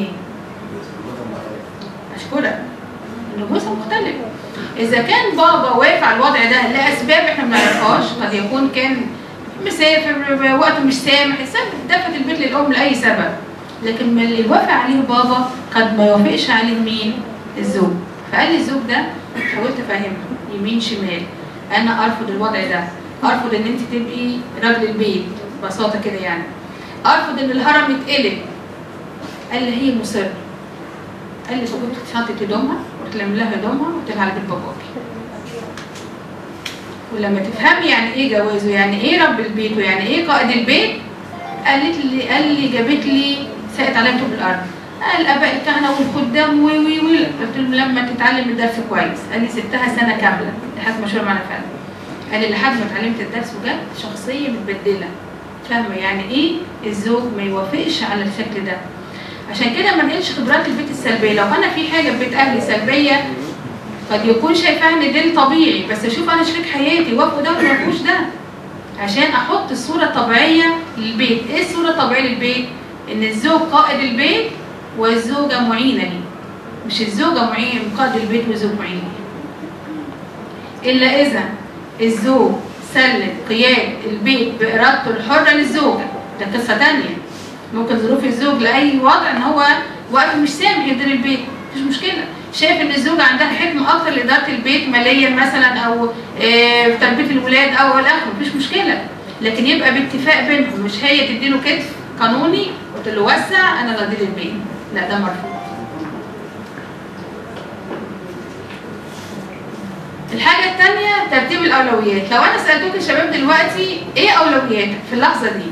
أشكرك إن جوزها مختلف إذا كان بابا وافق على الوضع ده لأسباب إحنا ما نعرفهاش قد يكون كان مسافر وقته مش سامح سبب دفت البيت للأم لأي سبب لكن من اللي وافق عليه بابا قد ما يوافقش عليه مين؟ الزوج فقال لي الزوج ده حاولت أفهمه يمين شمال أنا أرفض الوضع ده أرفض إن أنت تبقي راجل البيت ببساطة كده يعني ارفض ان الهرم يتقلب قال لي هي مصره قال لي فجبت شنطه هدومها قلت لها لها هدومها وقلت لها على بيت باباكي ولما تفهمي يعني ايه جواز ويعني ايه رب البيت ويعني ايه قائد البيت قالت لي قال لي جابت لي سقت عليا طوب الارض قال اباء الكهنه والخدام وي وي وي قلت له لما تتعلم الدرس كويس قال لي سبتها سنه كامله لحد ما شهر معنا فعلا قال لي لحد ما اتعلمت الدرس وجت شخصيه متبدله فاهمه يعني ايه الزوج ما يوافقش على الشكل ده عشان كده ما نقلش خبرات البيت السلبيه لو انا في حاجه في بيت اهلي سلبيه قد يكون شايفاها ان ده الطبيعي بس اشوف انا شريك حياتي وافقوا ده وما فيهوش ده عشان احط الصوره الطبيعيه للبيت ايه الصوره الطبيعيه للبيت ان الزوج قائد البيت والزوجه معينه ليه مش الزوجه معين قائد البيت والزوج معين ليه الا اذا الزوج سلم قيادة البيت بإرادته الحرة للزوجة ده قصة تانية ممكن ظروف الزوج لأي وضع إن هو وقت مش سامح يدير البيت مفيش مشكلة شايف إن الزوجة عندها حكمة أكتر لإدارة البيت ماليا مثلا أو آه، في تربية الولاد أو الآخر مفيش مشكلة لكن يبقى باتفاق بينهم مش هي تديله كتف قانوني وتقول له وسع أنا اللي أدير البيت لا ده مرفوض الحاجة التانية ترتيب الأولويات لو أنا سألتوك يا شباب دلوقتي إيه أولوياتك في اللحظة دي؟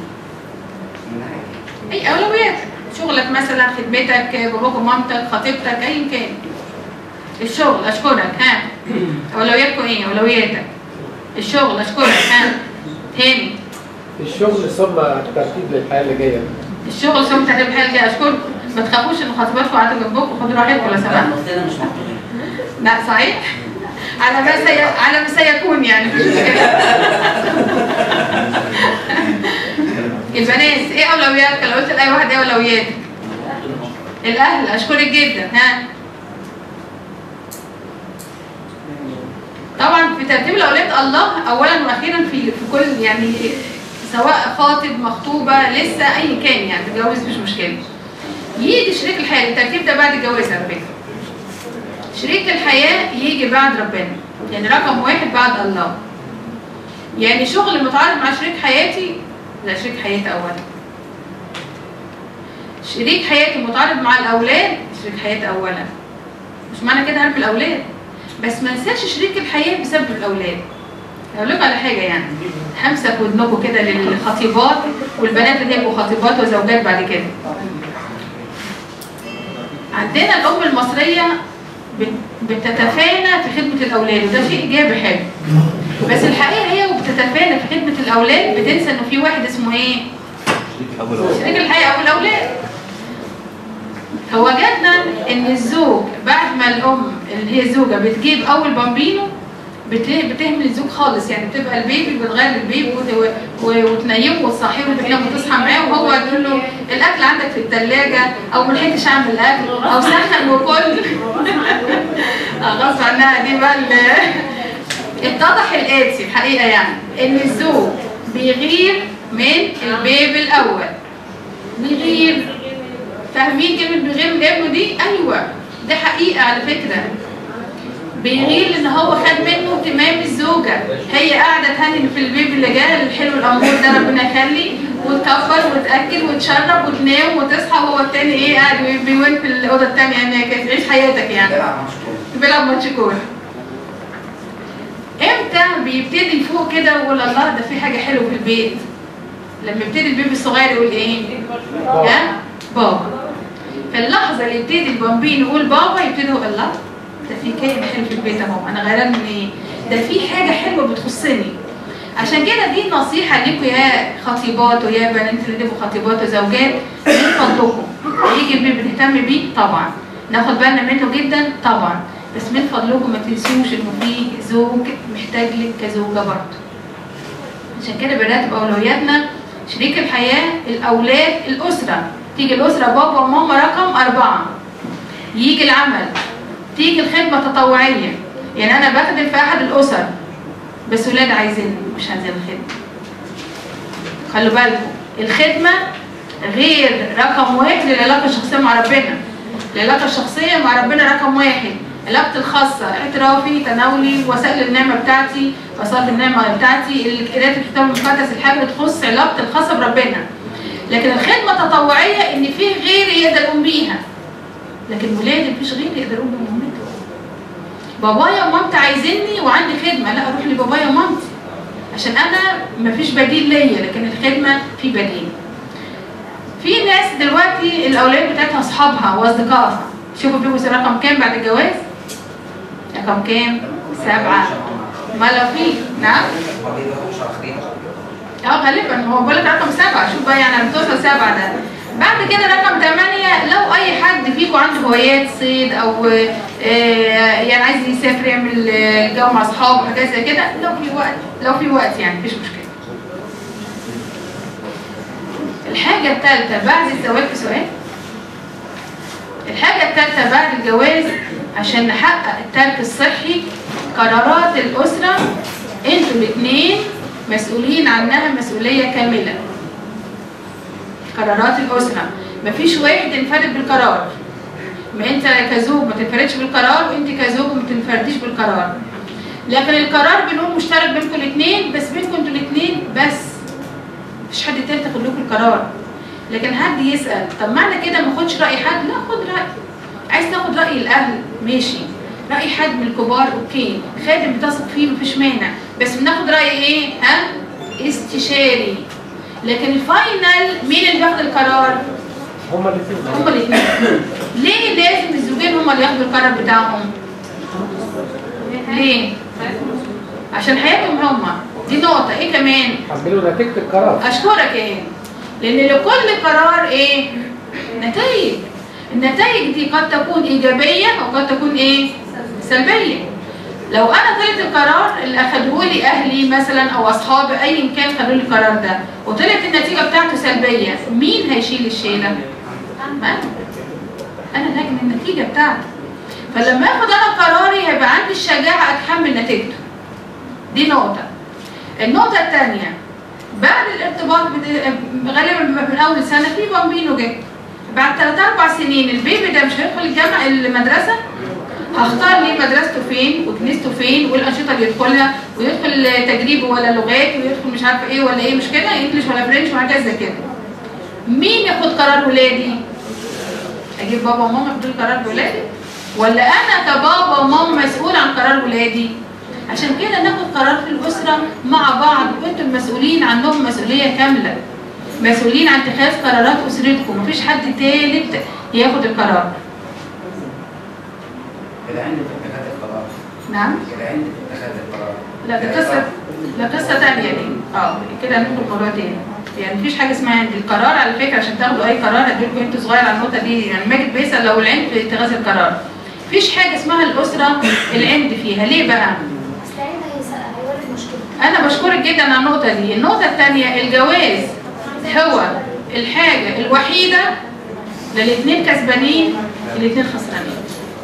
أي أولوياتك شغلك مثلا خدمتك باباك ومامتك خطيبتك أيا كان الشغل أشكرك ها أولوياتكم إيه؟ أولوياتك الشغل أشكرك ها تاني الشغل ثم الترتيب للحياه اللي جايه الشغل ثم ترتيب الحياة الجاية أشكركم ما تخافوش إن خطيباتكم قاعدة جنبكم خدوا راحتكم لو سمحتوا المفترض مش مكتوبين لا صحيح على ما سي... على ما سيكون يعني مفيش مشكله البنات ايه اولوياتك لو قلت لاي واحد ايه اولوياتك الاهل اشكرك جدا ها طبعا في ترتيب الاولاد الله اولا واخيرا في في كل يعني سواء خاطب مخطوبه لسه اي كان يعني تتجوز مش مشكله يجي شريك الحياه الترتيب ده بعد الجواز على فكره شريك الحياه يجي بعد ربنا يعني رقم واحد بعد الله يعني شغل متعارض مع شريك حياتي لا شريك حياتي اولا شريك حياتي متعارض مع الاولاد شريك حياتي اولا مش معنى كده هرب الاولاد بس ما ننساش شريك الحياه بسبب الاولاد هقول لكم على حاجه يعني همسك ودنكم كده للخطيبات والبنات اللي هيبقوا خطيبات وزوجات بعد كده عندنا الام المصريه بت- بتتفانى في خدمه الاولاد وده شيء ايجابي حلو بس الحقيقه هي وبتتفانى في خدمه الاولاد بتنسى انه في واحد اسمه ايه؟ شريك الحياه او الاولاد فوجدنا ان الزوج بعد ما الام اللي هي الزوجه بتجيب اول بامبينو بت- بتهمل الزوج خالص يعني بتبقى البيبي بتغير البيبي وت- و- وتنيمه وتصحيه وتنام وتصحى معاه وهو يقول له الاكل عندك في الثلاجه او ما لحقتش اعمل اكل او سخن وكل آه، غصب عنها دي بقى ال- اتضح الاتي الحقيقه يعني ان الزوج بيغير من البيبي الاول بيغير فاهمين كلمه بيغير من ابنه دي ايوه ده حقيقه على فكره بيغير ان هو خد منه اهتمام الزوجه هي قاعده تهنن في البيبي اللي جاي الحلو الامور ده ربنا يخلي وتكبر وتاكل وتشرب وتنام وتصحى وهو التاني ايه قاعد بيوين في الاوضه التانيه يعني كده عيش حياتك يعني بيلعب ماتش كوره امتى بيبتدي يفوق كده ويقول الله ده في حاجه حلوه في البيت لما يبتدي البيبي الصغير يقول ايه يا بابا فاللحظه اللي يبتدي البامبين يقول بابا يبتدي يقول الله ده في كائن حلو في البيت اهو انا غيران من ايه ده في حاجه حلوه بتخصني عشان كده دي نصيحة ليكم يا خطيبات ويا بنات اللي تبقوا خطيبات وزوجات من فضلكم يجي البيبي نهتم بيه طبعا ناخد بالنا منه جدا طبعا بس من فضلكم ما تنسوش انه في زوج محتاج لك كزوجة برضه عشان كده بنرتب اولوياتنا شريك الحياة الاولاد الاسرة تيجي الاسرة بابا وماما رقم اربعة يجي العمل تيجي الخدمة التطوعية يعني انا بخدم في احد الاسر بس ولاد عايزيني مش عايزين الخدمة خلوا بالكم الخدمة غير رقم واحد للعلاقة الشخصية مع ربنا العلاقة الشخصية مع ربنا رقم واحد علاقتي الخاصة اعترافي تناولي وسائل النعمة بتاعتي وسائل النعمة بتاعتي قراءة الكتاب المقدس الحاجة اللي تخص علاقتي الخاصة بربنا لكن الخدمة التطوعية ان في غير يقدر يقوم بيها لكن ولادي مفيش غير يقدر يقوم بمهمته بابايا ومامتي عايزيني وعندي خدمة لا اروح لبابايا ومامتي عشان انا مفيش بديل ليا لكن الخدمة في بديل في ناس دلوقتي الاولاد بتاعتها اصحابها واصدقائها شوفوا بيبقوا رقم كام بعد الجواز رقم كام سبعة ما لو في نعم ما بيبقوش واخدين اه غالبا هو بقول لك رقم سبعة شوف بقى يعني لما توصل سبعة ده بعد كده رقم ثمانية لو أي حد فيكم عنده هوايات صيد أو آه، يعني عايز يسافر يعمل آه، جو مع أصحابه حاجات زي كده لو في وقت لو في وقت يعني مفيش مشكلة. الحاجة الثالثة بعد الزواج في سؤال الحاجة الثالثة بعد الجواز عشان نحقق الترك الصحي قرارات الأسرة انتوا الاثنين مسؤولين عنها مسؤولية كاملة قرارات الأسرة مفيش واحد ينفرد بالقرار ما انت كزوج ما تنفردش بالقرار وانت كزوج ما تنفرديش بالقرار لكن القرار بنقول مشترك بينكم الاثنين بس بينكم انتوا الاثنين بس مفيش حد تاني تاخد لكم القرار لكن حد يسأل طب معنى كده ما اخدش رأي حد لا خد رأي عايز تاخد رأي الأهل ماشي رأي حد من الكبار اوكي خادم بتثق فيه مفيش مانع بس بناخد رأي ايه ها استشاري لكن الفاينل مين اللي بياخد القرار هما الاثنين هما الاثنين ليه لازم الزوجين هما اللي ياخدوا القرار بتاعهم ليه عشان حياتهم هما دي نقطة ايه كمان حملوا نتيجة القرار اشكرك ايه لان لكل قرار ايه نتائج النتائج دي قد تكون ايجابيه وقد تكون ايه سلبيه لو انا طلعت القرار اللي اخدوه لي اهلي مثلا او اصحابي ايا كان خدوا لي القرار ده وطلعت النتيجه بتاعته سلبيه مين هيشيل الشيله ما انا انا لكن النتيجه بتاعته فلما اخد انا قراري هيبقى عندي الشجاعه اتحمل نتيجته دي نقطه النقطه الثانيه بعد الارتباط بت- غالبا بيبقى من اول سنه في بامبينو جه بعد ثلاث اربع سنين البيبي ده مش هيدخل الجامعه المدرسه هختار ليه مدرسته فين وكنيسته فين والانشطه اللي يدخلها ويدخل تجريبي ولا لغات ويدخل مش عارفه ايه ولا ايه مش كده انجلش ولا فرنش وحاجات زي كده مين ياخد قرار ولادي اجيب بابا وماما ياخدوا لي قرار بولادي ولا انا كبابا وماما مسؤول عن قرار ولادي عشان كده ناخد قرار في الاسره مع بعض وانتم المسؤولين عنهم مسؤوليه كامله مسؤولين عن اتخاذ قرارات اسرتكم مفيش حد تالت ياخد القرار كده عندي في اتخاذ القرار نعم كده عندي في اتخاذ القرار لا دي قصه لا قصه تانية دي اه كده هندخل موضوع تاني يعني مفيش حاجه اسمها عند القرار على فكره عشان تاخدوا اي قرار اديلكم انتوا صغير على النقطه دي يعني ماجد بيسال لو العند في اتخاذ القرار مفيش حاجه اسمها الاسره العند فيها ليه بقى؟ اصل عينها هيسأل- هيولد مشكله انا بشكرك جدا على النقطه دي النقطه الثانيه الجواز هو الحاجه الوحيده للاثنين كسبانين الاثنين خسرانين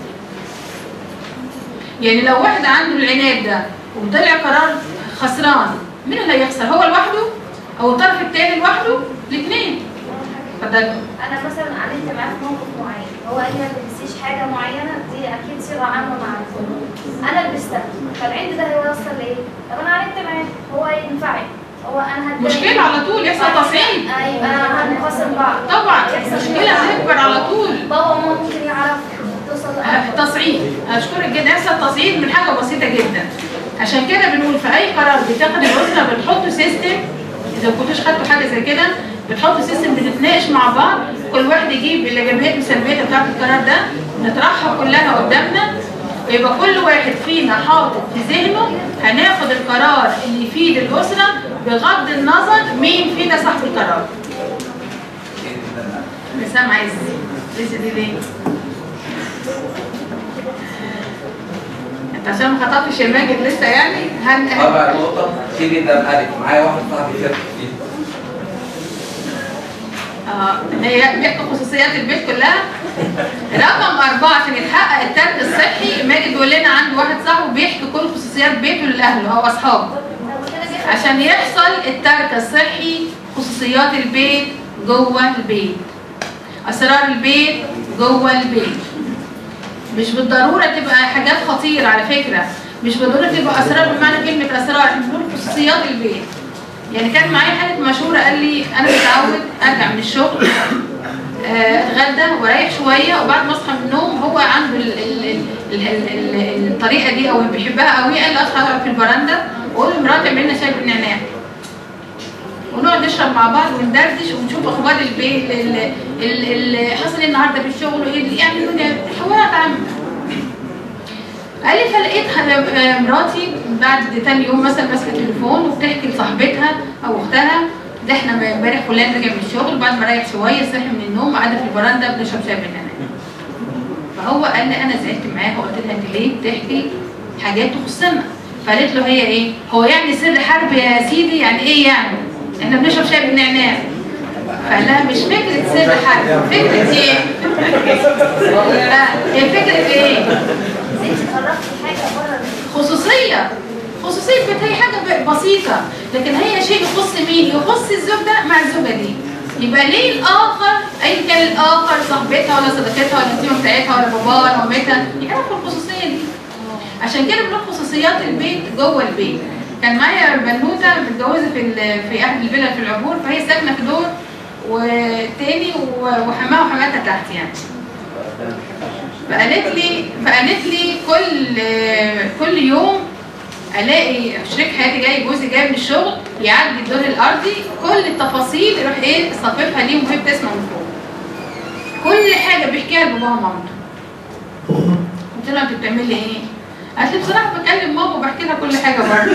يعني لو واحد عنده العناد ده وطلع قرار خسران مين اللي هيخسر هو لوحده او الطرف الثاني لوحده الاثنين اتفضل انا مثلا عملت معاه في موقف معين هو قال لي ما تلبسيش حاجه معينه دي اكيد صيغه عامه مع الكل انا لبستها فالعند ده هيوصل لايه؟ طب انا عملت معاه هو هينفعل هو انا هتضايق مشكله على طول يحصل تصعيد هيبقى هنفصل بعض طبعا يحصل مشكله هتكبر على طول بابا وماما ممكن يعرف توصل لأكبر. تصعيد اشكرك جدا يحصل تصعيد من حاجه بسيطه جدا عشان كده بنقول في اي قرار بتاخد الاسره بتحطوا سيستم اذا ما كنتوش خدتوا حاجه زي كده بتحطوا سيستم بنتناقش مع بعض كل واحد يجيب الايجابيات والسلبيات بتاعت القرار ده نطرحها كلها قدامنا ويبقى كل واحد فينا حاطط في ذهنه هناخد القرار اللي يفيد الاسره بغض النظر مين فينا صاحب القرار. مسام عايز لسه دي ليه؟ انت عشان ما خطبتش يا ماجد لسه يعني هن... رابع نقطة تيجي ده الألف معايا واحد صاحبي شركة فيه اه هي بيحكي خصوصيات البيت كلها رقم أربعة عشان يتحقق الترك الصحي ماجد بيقول لنا عنده واحد صاحبه بيحكي كل خصوصيات بيته لأهله أو أصحابه عشان يحصل الترك الصحي خصوصيات البيت جوه البيت أسرار البيت جوه البيت مش بالضرورة تبقى حاجات خطيرة على فكرة مش بالضرورة تبقى أسرار بمعنى كلمة أسرار احنا بنقول خصوصيات البيت يعني كان معايا حالة مشهورة قال لي أنا متعود أرجع من الشغل آه، اتغدى واريح شويه وبعد ما اصحى من النوم هو عنده ال ال ال ال ال الطريقه دي او بيحبها قوي قال لي اصحى اقعد في البراندا واقول لمراتي اعمل لنا شاي بالنعناع ونقعد نشرب مع بعض وندردش ونشوف اخبار البيت ال- ال- اللي حصل إيه النهارده في الشغل وايه اللي يعني حوارات عامه قال لي فلقيت خل- آه، مراتي بعد تاني يوم مثلا ماسكه التليفون وبتحكي لصاحبتها او اختها ده احنا امبارح فلان رجع من الشغل بعد ما ريح شويه صحي من النوم قعد في البراندا بنشرب شاي بالنعناع فهو قال لي انا زعلت معاها وقلت لها انت ليه بتحكي حاجات تخصنا فقالت له هي ايه هو يعني سر حرب يا سيدي يعني ايه يعني احنا بنشرب شاي بالنعناع فقال لها مش فكره سر حرب فكره ايه لا هي فكره ايه انت خرجتي حاجه بره خصوصية خصوصية بيت هي حاجة ب- بسيطة لكن هي شيء يخص مين؟ يخص الزوج ده مع الزوجة دي يبقى ليه الآخر أيا كان الآخر صاحبتها ولا صديقتها ولا التيمة بتاعتها ولا باباها ولا مامتها يعرف الخصوصية دي عشان كده بنقول خصوصيات البيت جوه البيت كان معايا بنوتة متجوزة في ال- في أحد الفيلا في العبور فهي ساكنة في دور وتاني و- وحماها وحماتها تحت يعني فقالت لي فقالت لي كل كل يوم الاقي شريك حياتي جاي جوزي جاي من الشغل يعدي الدور الارضي كل التفاصيل يروح ايه صاففها ليهم وهي بتسمع من فوق كل حاجه بيحكيها لباباها ومامته قلت لها انت بتعملي ايه؟ قالت لي بصراحه بكلم ماما وبحكي لها كل حاجه برضه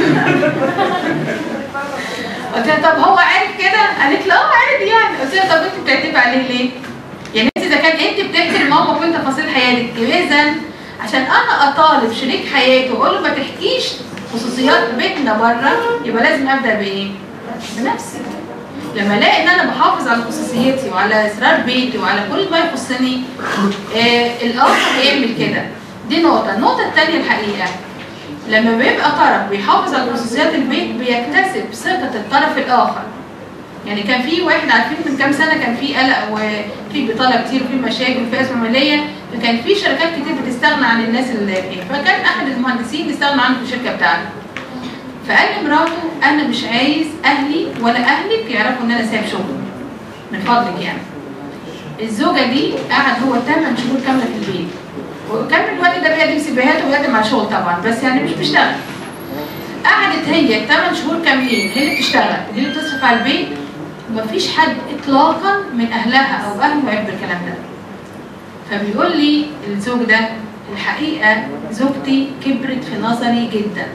قلت لها طب هو عارف كده؟ قالت لي اه عادي يعني قلت لها طب انت بتعتبي عليه ليه؟ يعني انت اذا كان انت بتحكي لماما كل تفاصيل حياتك اذا عشان انا اطالب شريك حياتي واقول له ما تحكيش خصوصيات بيتنا بره يبقى لازم ابدا بايه؟ بنفسي لما الاقي ان انا بحافظ على خصوصيتي وعلى اسرار بيتي وعلى كل ما يخصني آه الاخر هيعمل كده دي نقطه النقطه الثانيه الحقيقه لما بيبقى طرف بيحافظ على خصوصيات البيت بيكتسب ثقة الطرف الآخر يعني كان في واحد عارفين من كام سنة كان في قلق وفي بطالة كتير وفي مشاكل وفي أزمة مالية فكان في شركات كتير بتستغنى عن الناس اللي فيها فكان أحد المهندسين استغنى عنه في الشركة بتاعته فقال لمراته أنا مش عايز أهلي ولا أهلك يعرفوا إن أنا سايب شغل من فضلك يعني الزوجة دي قعد هو 8 شهور كاملة في البيت وكان الوقت ده بيقدم سيبيهات وبيقدم على شغل طبعا بس يعني مش بيشتغل قعدت هي 8 شهور كاملين هي اللي بتشتغل وهي اللي بتصرف على البيت ومفيش حد اطلاقا من اهلها او اهله عيب بالكلام ده فبيقول لي الزوج ده الحقيقه زوجتي كبرت في نظري جدا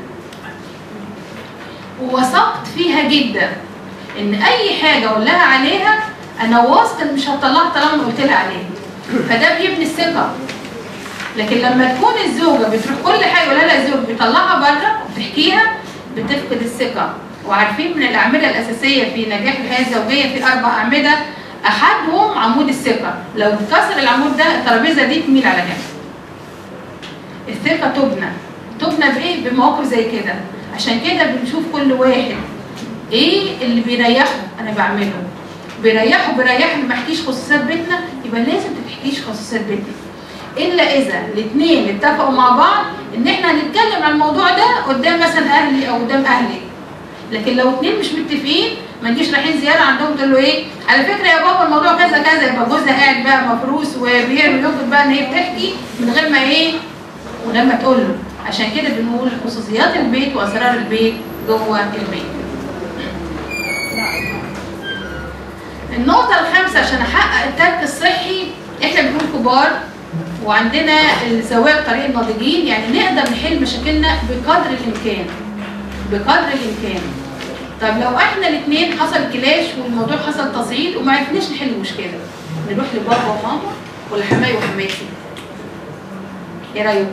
ووثقت فيها جدا ان اي حاجه اقول لها عليها انا واثق ان مش هطلعها طالما قلت لها عليها فده بيبني الثقه لكن لما تكون الزوجه بتروح كل حاجه يقولها لها الزوج بيطلعها بره وبتحكيها بتفقد الثقه وعارفين من الاعمده الاساسيه في نجاح الحياه الزوجيه في اربع اعمده احدهم عمود الثقه لو اتكسر العمود ده الترابيزه دي تميل على جنب الثقه تبنى تبنى بايه بمواقف زي كده عشان كده بنشوف كل واحد ايه اللي بيريحه انا بعمله بيريحه بيريحني ما احكيش خصوصيات بيتنا يبقى لازم تحكيش خصوصيات بيتنا الا اذا الاثنين اتفقوا مع بعض ان احنا هنتكلم عن الموضوع ده قدام مثلا اهلي او قدام اهلي لكن لو اتنين مش متفقين ما نجيش رايحين زياره عندهم تقول له ايه على فكره يا بابا الموضوع كذا كذا يبقى جوزها قاعد بقى مفروس وبيعمل يفضل بقى ان هي بتحكي من غير ما ايه من غير ما تقول له عشان كده بنقول خصوصيات البيت واسرار البيت جوه البيت النقطة الخامسة عشان أحقق الترك الصحي إحنا بنقول كبار وعندنا الزوايا بطريق الناضجين يعني نقدر نحل مشاكلنا بقدر الإمكان بقدر الإمكان طب لو إحنا الاتنين حصل كلاش والموضوع حصل تصعيد وما عرفناش نحل المشكلة نروح لبابا وماما ولا حماي وحماتي إيه رأيكم؟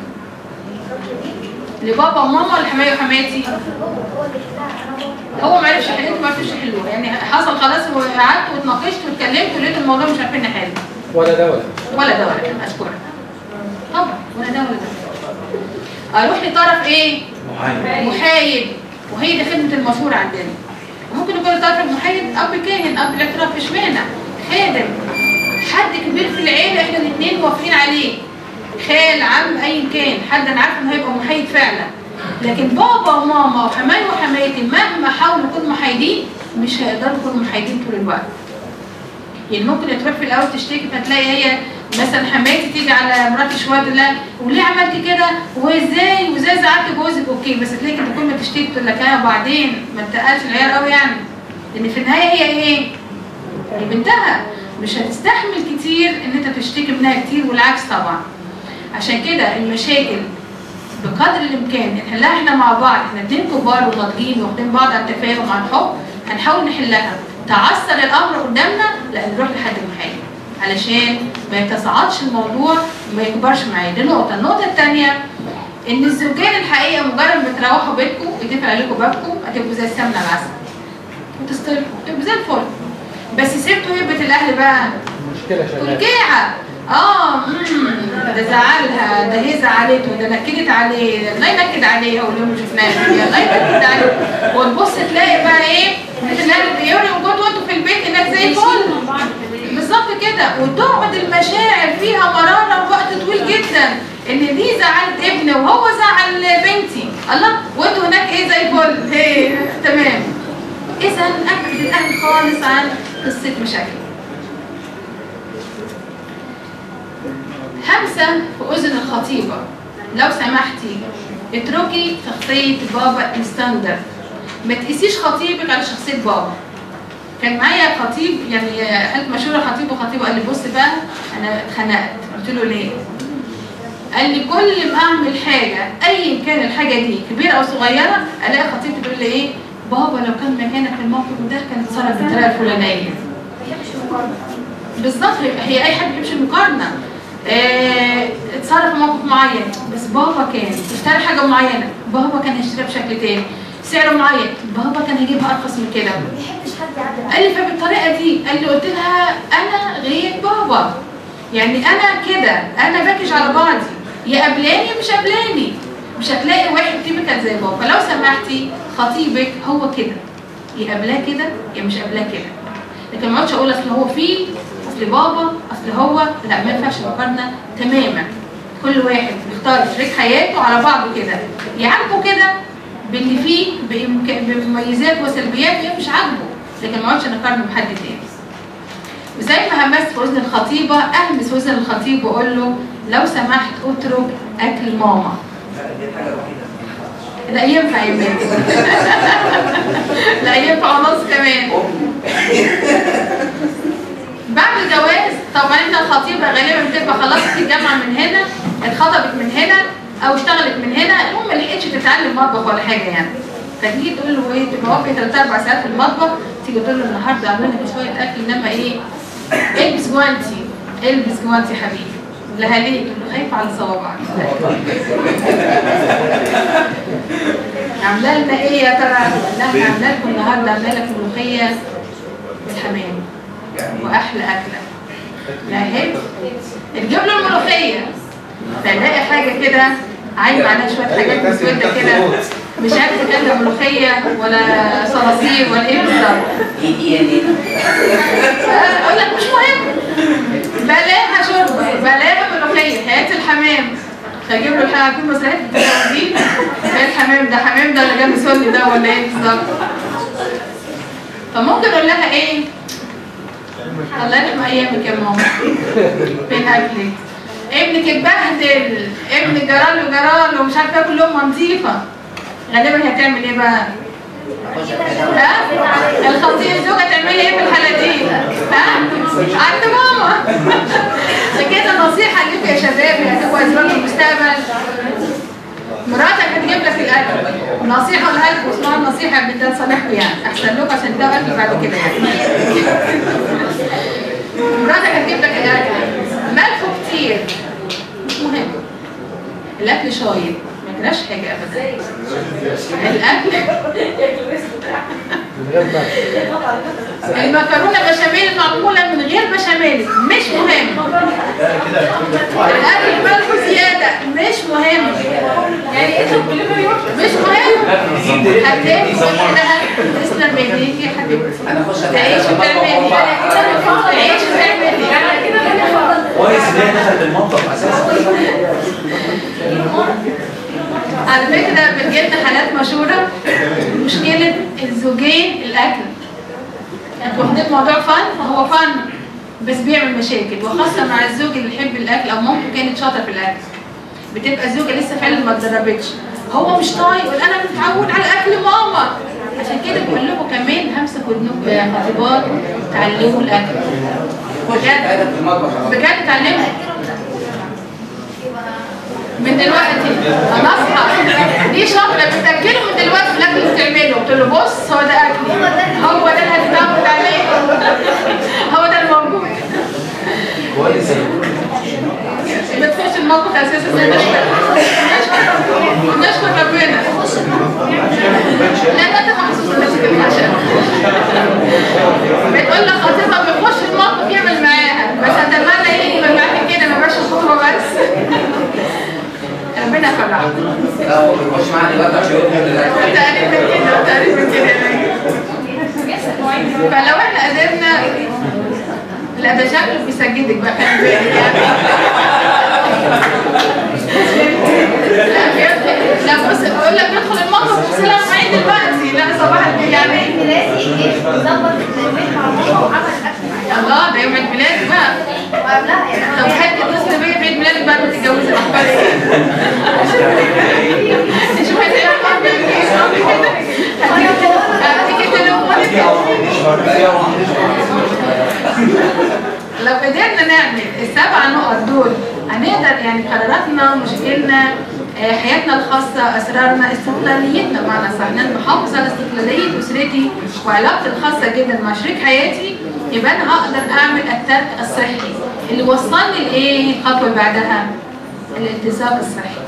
لبابا وماما ولا حماي وحماتي؟ هو اللي يحلها انا هو هو ما عرفش يحل انتوا ما عرفتوش تحلوها يعني حصل خلاص وقعدت واتناقشت واتكلمت ولقيت الموضوع مش عارفين نحله ولا ده ولا ولا ده ولا ده اشكرك طبعا ولا ده ولا ده اروح لطرف ايه محايد محايد وهي دي خدمه المشهور عندنا ممكن يكون الطرف المحايد اب كاهن اب الاعتراف مش مانع خادم حد كبير في العيله احنا الاثنين موافقين عليه خال عم ايا كان حد انا عارفه انه هيبقى محايد فعلا لكن بابا وماما وحماي وحماتي مهما حاولوا يكونوا محايدين مش هيقدروا يكونوا محايدين طول الوقت يعني ممكن تروح في الاول تشتكي فتلاقي هي مثلا حماتي تيجي على مراتي شويه تقول لها وليه عملتي كده وازاي وازاي زعلت جوزك اوكي بس تلاقي انت كل ما تشتكي تقول لك اه بعدين ما تقلش العيار قوي يعني لان في النهايه هي ايه؟ هي بنتها مش هتستحمل كتير ان انت تشتكي منها كتير والعكس طبعا عشان كده المشاكل بقدر الامكان نحلها احنا مع بعض احنا اتنين كبار وناضجين واخدين بعض على التفاهم عن حب هنحاول نحلها تعثر الامر قدامنا لا نروح لحد محايد علشان ما يتصاعدش الموضوع وما يكبرش معايا دي نقطه النقطه الثانيه ان الزوجين الحقيقه مجرد ما تروحوا بيتكم يتقفل عليكم بابكم هتبقوا زي السمنه العسل وتصطلحوا تبقوا زي الفل بس سبتوا هبه الاهل بقى مشكلة شغالة والجيعة اه مم، ده زعلها ده هي زعلته ده نكدت عليه الله ينكد عليها واللي ما شفناش الله ينكد عليه وتبص تلاقي بقى ايه تلاقي بيوري وجود وانتوا في البيت هناك زي الفل بالظبط كده وتقعد المشاعر فيها مرارة وقت طويل جدا ان دي زعلت ابني وهو زعل بنتي الله وانتوا هناك ايه زي الفل ايه تمام اذا ابعد الاهل خالص عن قصه مشاكل همسة في أذن الخطيبة لو سمحتي اتركي شخصية بابا الستاندرد ما تقيسيش خطيبك على شخصية بابا كان معايا خطيب يعني قالت مشهورة خطيب وخطيبة قال لي بص بقى أنا اتخنقت قلت له ليه؟ قال لي كل ما أعمل حاجة أيا كان الحاجة دي كبيرة أو صغيرة ألاقي خطيبتي تقول لي إيه؟ بابا لو كان مكانك في الموقف ده كان اتصرف بالطريقة الفلانية ما بيحبش المقارنه بالظبط هي اي حد ما بيحبش المقارنه آه، اتصرف في موقف معين بس بابا كان اشترى حاجه معينه بابا كان هيشتريها بشكل تاني سعر معين بابا كان هيجيبها ارخص من كده ما بيحبش حد يعدل قال لي فبالطريقه دي قال لي قلت لها انا غير بابا يعني انا كده انا باكج على بعضي يا قبلاني مش قبلاني مش هتلاقي واحد تيبيكال زي بابا فلو سمحتي خطيبك هو كده يا قبلاه كده يا مش قبلاه كده لكن ما اقعدش اقول اصل هو فيه اصل بابا اصل هو لا ما ينفعش مقارنه تماما كل واحد بيختار شريك حياته على بعضه كده يعاجبه كده باللي فيه بإمك- بمميزات وسلبيات يا مش عاجبه لكن ما اقعدش نقارنه بحد تاني وزي ما همست في اذن الخطيبه اهمس في اذن الخطيب واقول له لو سمحت اترك اكل ماما دي الحاجه الوحيده لا ينفع يا لا ينفع ونص كمان بعد الجواز طبعا انت الخطيبه غالبا بتبقى خلاص في الجامعه من هنا اتخطبت من هنا او اشتغلت من هنا المهم ما لحقتش تتعلم مطبخ ولا حاجه يعني فتيجي تقول له ايه تبقى واقفه ثلاث اربع ساعات في المطبخ تيجي تقول له النهارده اعمل لك شويه اكل انما ايه البس جوانتي البس جوانتي حبيبي لها ليه؟ تقول له خايفه على صوابعك عامله لنا ايه يا ترى؟ لا احنا عامله لكم النهارده عامله لك ملوخيه بالحمام واحلى اكله لا هيك تجيب له الملوخيه فنلاقي حاجه كده عايم عليها شويه حاجات مسوده كده مش عارفه تكلم ملوخيه ولا صراصير ولا ايه بالظبط ايه دي يعني آه، اقول لك مش مهم بلاها شوربه بلاها ملوخيه هات الحمام فاجيب له الحمام في مسرحيه التجاوزين ايه الحمام ده حمام ده ولا جنب سني ده ولا ايه بالظبط فممكن اقول لها ايه الله يرحم ايامك يا ماما فين اكلك ابنك اتبهدل ابنك جراله جراله مش عارفه كل امه نظيفه غالبا هتعمل ايه بقى؟ ها؟ الخطيب الزوجة تعملي ايه في الحالة دي؟ ها؟ عند ماما عشان كده نصيحة ليكم يا شباب يا هتبقوا ازواج المستقبل مراتك هتجيب لك الاكل نصيحة اقولها لكم اسمها النصيحة يا بنت صالحكم يعني احسن لكم عشان تلاقوا اكل بعد كده يعني مراتك هتجيب لك الاكل ملحه كتير مش مهم الاكل شايط ما يجراش حاجة ابدا الاكل من غير ما المكرونه بشاميل معموله من غير بشاميل مش مهم الاكل ملح زياده مش مهم يعني مش مهم هتلاقي كده تسلم ايديك يا حبيبتي انا اخش تعيش وتعملي تعيش وتعملي كويس ان هي دخلت المطبخ اساسا على فكره بتجيلنا حالات مشهوره مشكله الزوجين الاكل انتوا واخدين الموضوع فن هو فن بس بيعمل مشاكل وخاصه مع الزوج اللي يحب الاكل او مامته كانت شاطره في الاكل بتبقى الزوجه لسه فعلا ما اتدربتش هو مش طايق يقول انا متعود على اكل ماما عشان كده بقول لكم كمان همسك ودنكم يا خطيبات تعلموا الاكل بجد في المطبخ بجد تعلموا من دلوقتي انا اصحى دي شاطره بتاكله من دلوقتي الاكل اللي بتعمله قلت له بص هو ده اكلي هو ده اللي هتتعود عليه هو ده الموجود كويس ما تخش المطبخ اساسا زي ما نشكر نشكر ربنا لا انت محسوس انك العشاء بتقول لك خطيبها بيخش المطبخ يعمل معاها بس اتمنى ايه يبقى معاك كده ما يبقاش خطوبه بس ربنا يفرحك لا هو بيخش معايا دلوقتي عشان يطلب الاكل تقريبا كده تقريبا كده فلو احنا قدرنا لا ده شكله بيسجدك بقى خلي بالك يعني لا بيدخل لا بص بقول لك بيدخل المطبخ بسلام معين دلوقتي لا صباح الخير يعني ميلادي جه ظبط البيت مع ماما وعمل اكل معايا الله ده يوم عيد ميلاد بقى وقبلها يعني طب حد يتصل بيا بعيد ميلادك بعد ما تتجوزي الاخبار ايه؟ شوف هتعمل ايه هتيجي تلوموني لو قدرنا نعمل السبع نقط دول هنقدر يعني قراراتنا مشاكلنا آه، حياتنا الخاصة أسرارنا استقلاليتنا بمعنى صح إن أنا بحافظ على استقلالية أسرتي وعلاقتي الخاصة جدا مع شريك حياتي يبقى أنا هقدر أعمل الترك الصحي اللي وصلني لإيه الخطوة اللي بعدها الالتصاق الصحي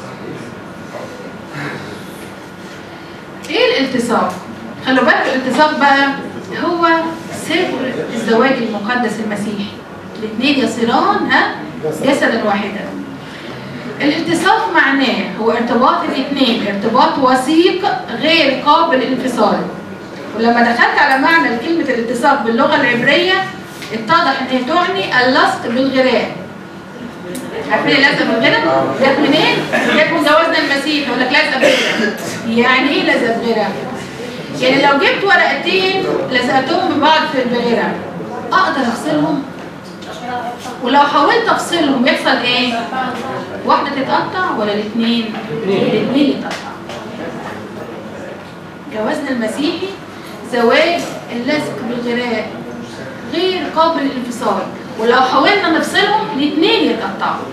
ايه الالتصاق؟ خلوا بالكم الالتصاق بقى هو سر الزواج المقدس المسيحي الاثنين يصيران ها جسدا واحدا الالتصاق معناه هو ارتباط الاثنين ارتباط وثيق غير قابل للانفصال ولما دخلت على معنى كلمة الالتصاق باللغة العبرية اتضح ان هي تعني اللصق بالغراء عارفين اللزق بالغراء؟ جت منين؟ جت من جوازنا المسيح يقول لك لزق بغيرها يعني ايه لزق بغيرها؟ يعني لو جبت ورقتين لزقتهم ببعض في البغيرة اقدر افصلهم ولو حاولت افصلهم يحصل ايه؟ واحدة تتقطع ولا الاثنين؟ الاثنين يتقطعوا جوازنا المسيحي زواج اللزق بالغراء غير قابل للانفصال ولو حاولنا نفصلهم الاثنين يتقطعوا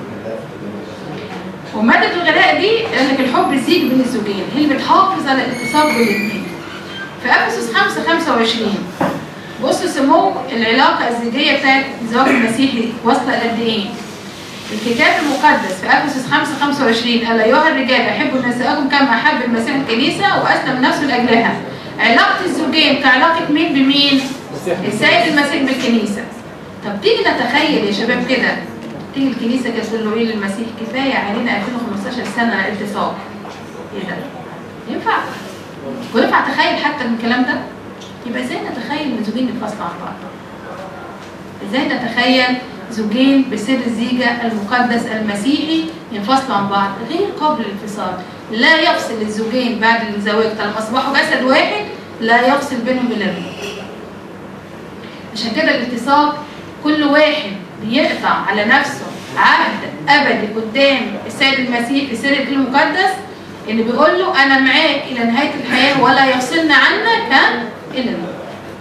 ومادة الغراء دي قال لك الحب الزيج بين الزوجين هي اللي بتحافظ على الاتصال بين الاثنين في افسس 5 25 بصوا سمو العلاقة الزيجية بتاعت الزواج المسيحي واصلة قد ايه؟ الكتاب المقدس في افسس 5 25 قال ايها الرجال احبوا نساءكم كما احب المسيح الكنيسه واسلم نفسه لاجلها. علاقه الزوجين كعلاقه مين بمين؟ السيد المسيح بالكنيسه. طب تيجي نتخيل يا شباب كده تيجي الكنيسه كانت تقول له ايه للمسيح كفايه علينا 2015 سنه التصاق. ايه ده؟ ينفع؟ وينفع اتخيل حتى من الكلام ده؟ يبقى ازاي نتخيل ان زوجين ينفصلوا عن بعض؟ ازاي نتخيل زوجين بسر الزيجة المقدس المسيحي ينفصلوا عن بعض غير قابل للانفصال لا يفصل الزوجين بعد الزواج طالما اصبحوا جسد واحد لا يفصل بينهم الا الموت عشان كده الالتصاق كل واحد بيقطع على نفسه عهد ابدي قدام السيد المسيح في سر الكلمه المقدس اللي بيقول له انا معاك الى نهايه الحياه ولا يفصلنا عنك ها الا الموت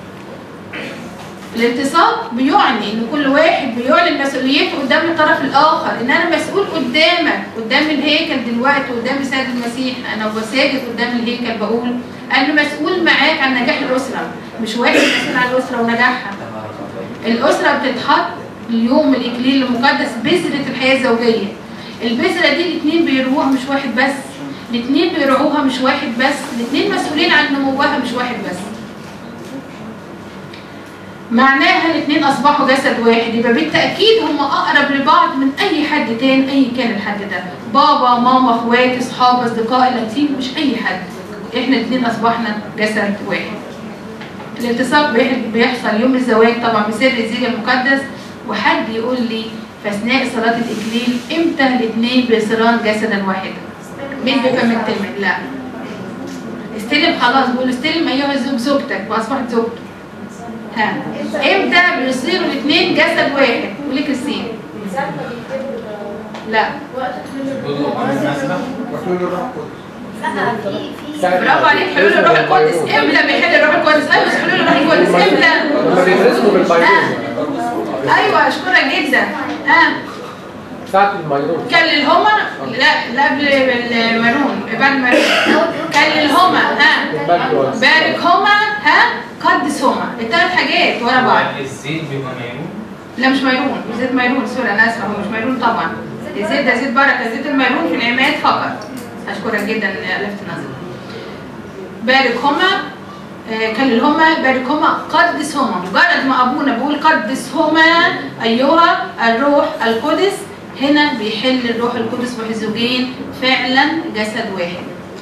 الالتصاق بيعني ان كل واحد بيعلن مسؤوليته قدام الطرف الاخر ان انا مسؤول قدامك قدام الهيكل دلوقتي قدام السيد المسيح انا بساجد قدام الهيكل بقول انا مسؤول معاك عن نجاح الاسره مش واحد مسؤول عن الاسره ونجاحها الاسره بتتحط اليوم الاكليل المقدس بذره الحياه الزوجيه البذره دي الاثنين بيروها مش واحد بس الاثنين بيرعوها مش واحد بس الاثنين مسؤولين عن نموها مش واحد بس معناها الاثنين اصبحوا جسد واحد يبقى بالتاكيد هم اقرب لبعض من اي حد تاني اي كان الحد ده بابا ماما اخواتي اصحاب اصدقاء لاتين مش اي حد احنا الاثنين اصبحنا جسد واحد الالتصاق بيح- بيحصل يوم الزواج طبعا بسر الزيج المقدس وحد يقول لي في اثناء صلاه الاكليل امتى الاثنين بيصيران جسدا واحدا مين بيبقى مجتمع لا استلم خلاص بيقول استلم ايها الزوج زوجتك واصبحت زوجته ها امتى بيصيروا الاثنين جسد واحد قولي كريستين لا وحلول الروح القدس لا في في ساعة برافو عليك حلول الروح القدس امتى بيحل الروح القدس ايوه بس حلول الروح القدس امتى لما بيدرسوا بالبيروز ايوه اشكرك جدا ها ساعة الميرون كللهما لا لا قبل المارون بعد المارون كللهما ها الباك باركهما ها قدسهما الثلاث حاجات ورا بعض الزيت بيبقى معيون لا مش ميرون زيت ميرون سوري انا اسفه هو مش ميرون طبعا الزيت ده زيت بركه زيت الميرون في العماد فقط اشكرك جدا إن لفت نظري باركهما آه، كللهما باركهما قدسهما مجرد ما ابونا بيقول قدسهما ايها الروح القدس هنا بيحل الروح القدس في الزوجين فعلا جسد واحد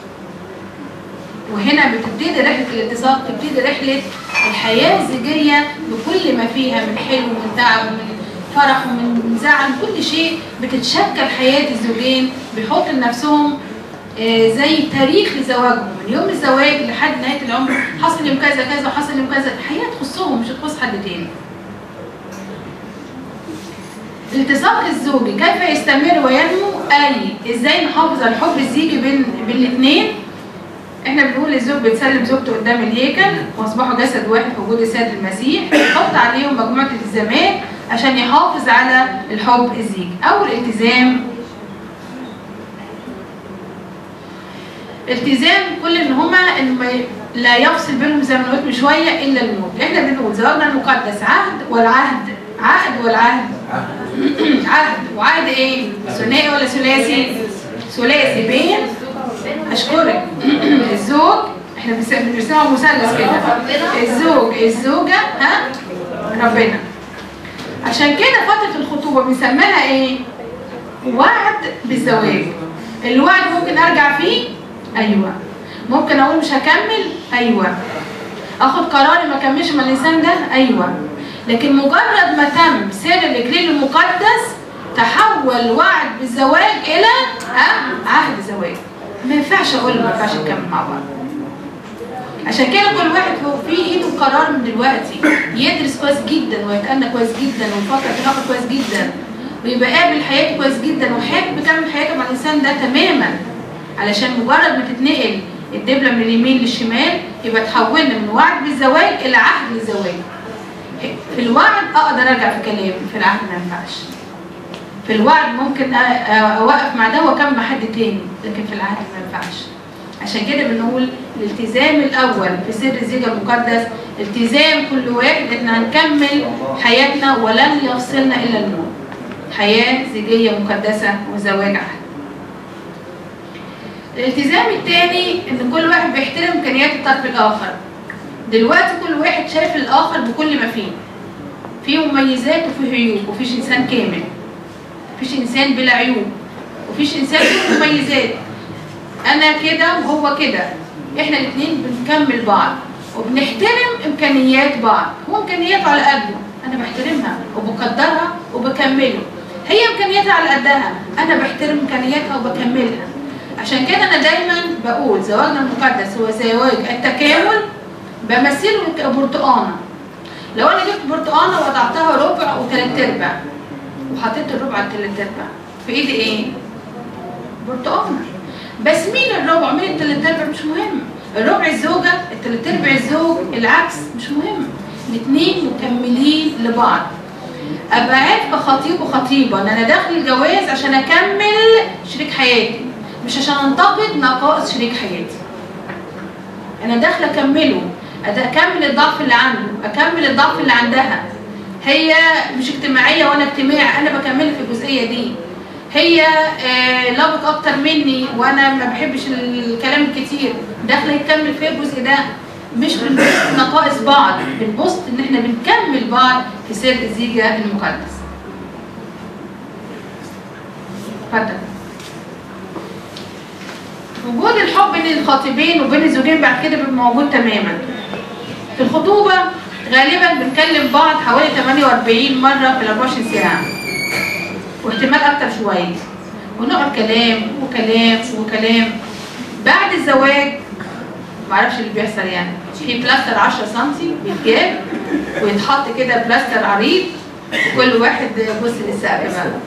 وهنا بتبتدي رحله الاتساق تبتدي رحله الحياه الزوجيه بكل ما فيها من حلو ومن تعب ومن فرح ومن زعل كل شيء بتتشكل حياه الزوجين بيحطوا لنفسهم آه، زي تاريخ لزواجهم من يوم الزواج لحد نهايه العمر حصل يوم كذا كذا وحصل يوم كذا الحياه تخصهم مش تخص حد تاني الالتصاق الزوجي كيف يستمر وينمو اي ازاي نحافظ على الحب الزيجي بين بين الاثنين احنا بنقول الزوج بتسلم زوجته قدام الهيكل واصبحوا جسد واحد في وجود السيد المسيح يحط عليهم مجموعه التزامات عشان يحافظ على الحب الزيجي اول التزام التزام كل ان هما ان ما ي- لا يفصل بينهم زي ما أنا قلت من شويه الا الموت احنا بنقول زواجنا المقدس عهد والعهد عهد والعهد عهد وعهد ايه ثنائي ولا ثلاثي ثلاثي بين اشكرك الزوج احنا بنس- بنرسمها مثلث كده الزوج الزوجه ها ربنا عشان كده فتره الخطوبه بنسميها ايه وعد بالزواج الوعد ممكن ارجع فيه ايوه ممكن اقول مش هكمل ايوه اخد قراري ما اكملش مع الانسان ده ايوه لكن مجرد ما تم سر الاكليل المقدس تحول وعد بالزواج الى ها عهد زواج ما ينفعش اقول ما ينفعش نكمل مع بعض عشان كده كل واحد هو في ايده قرار من دلوقتي يدرس كويس جدا ويتأنى كويس جدا ويفكر في نقطه كويس جدا ويبقى قابل حياته كويس جدا وحابب يكمل حياته مع الانسان ده تماما علشان مجرد ما تتنقل الدبله من اليمين للشمال يبقى تحولنا من وعد بالزواج الى عهد للزواج في الوعد اقدر ارجع في كلامي في العهد ما ينفعش في الوعد ممكن أ- أ- اوقف مع ده واكمل مع حد تاني لكن في العهد ما ينفعش عشان كده بنقول الالتزام الاول في سر الزيج المقدس التزام كل واحد ان هنكمل حياتنا ولن يفصلنا الا الموت حياه زيجيه مقدسه وزواج عهد الالتزام الثاني ان كل واحد بيحترم امكانيات الطرف الاخر دلوقتي كل واحد شايف الاخر بكل ما فيه فيه مميزات وفيه عيوب ومفيش انسان كامل مفيش انسان بلا عيوب ومفيش انسان له مميزات انا كده وهو كده احنا الاثنين بنكمل بعض وبنحترم امكانيات بعض هو امكانياته على قده انا بحترمها وبقدرها وبكمله هي امكانياتها على قدها انا بحترم امكانياتها وبكملها عشان كده انا دايما بقول زواجنا المقدس هو زواج التكامل بمثله كبرتقانه لو انا جبت برتقانه وقطعتها ربع وثلاث ارباع وحطيت الربع على الثلاث ارباع في ايدي ايه؟ برتقانه بس مين الربع مين الثلاث ارباع مش مهم الربع الزوجه الثلاث ارباع الزوج العكس مش مهم الاثنين مكملين لبعض ابقى عارف كخطيب وخطيبه ان انا داخل الجواز عشان اكمل شريك حياتي مش عشان انتقد نقائص شريك حياتي انا داخله اكمله أد- اكمل الضعف اللي عنده اكمل الضعف اللي عندها هي مش اجتماعيه وانا اجتماعي انا بكملها في الجزئيه دي هي آه، لابق اكتر مني وانا ما بحبش الكلام الكتير داخله يكمل فيا الجزء ده مش بنبص نقائص بعض بنبص ان احنا بنكمل بعض في سر الزيجه المقدس اتفضل وجود الحب بين الخاطبين وبين الزوجين بعد كده بيبقى موجود تماما في الخطوبة غالبا بنكلم بعض حوالي 48 مرة في ال 24 ساعة واحتمال أكتر شوية ونقعد كلام وكلام وكلام بعد الزواج معرفش اللي بيحصل يعني في بلاستر 10 سم بيتجاب ويتحط كده بلاستر عريض وكل واحد يبص للسقف بقى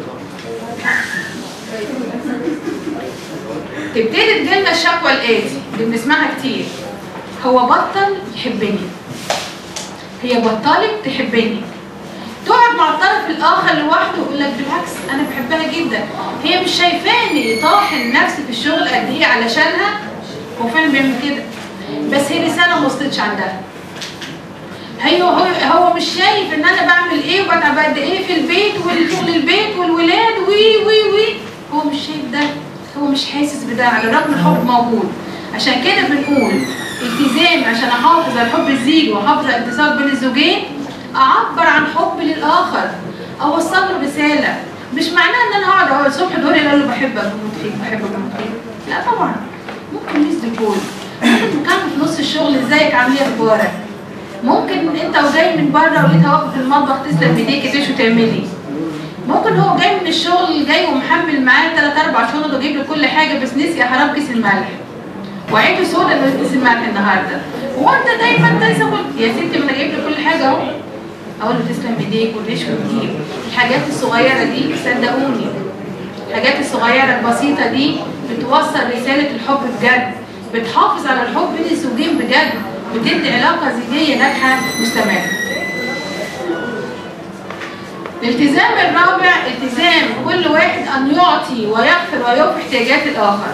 تبتدي تجيلنا الشكوى الآتي اللي بنسمعها كتير هو بطل يحبني هي بطلت تحبني تقعد مع الطرف الآخر لوحده ويقول لك بالعكس أنا بحبها جدا هي مش شايفاني طاحن نفسي في الشغل قد إيه علشانها هو فعلا بيعمل كده بس هي رسالة ما وصلتش عندها هي هو هو مش شايف ان انا بعمل ايه وبتعب قد ايه في البيت والشغل البيت والولاد وي وي وي هو مش شايف ده هو مش حاسس بده على الرغم الحب موجود عشان كده بنقول التزام عشان احافظ على حب الزيج واحافظ على الاتصال بين الزوجين اعبر عن حبي للاخر اوصل له رساله مش معناه ان انا اقعد اقول الصبح دوري اقول له بحبك بموت فيك بحبك بموت فيك لا طبعا ممكن ميس ديكول ممكن نكمل في نص الشغل ازيك عامل ايه اخبارك ممكن انت وجاي من بره ولقيتها واقفه في المطبخ تسلم بايديك ايش وتعملي ممكن هو جاي من الشغل جاي ومحمل معاه ثلاث اربع شنط وجايب له كل حاجه بس نسي يا حرام كيس الملح وعينه سودا انه كيس الملح النهارده هو انت دايما انت قلت يا ستي ما انا جايب له كل حاجه اهو اقول له تسلم ايديك والريش وتجيب الحاجات الصغيره دي صدقوني الحاجات الصغيره البسيطه دي بتوصل رساله الحب بجد بتحافظ على الحب بين الزوجين بجد بتدي علاقه زوجيه ناجحه مستمره الالتزام الرابع التزام كل واحد ان يعطي ويغفر ويوفي احتياجات الاخر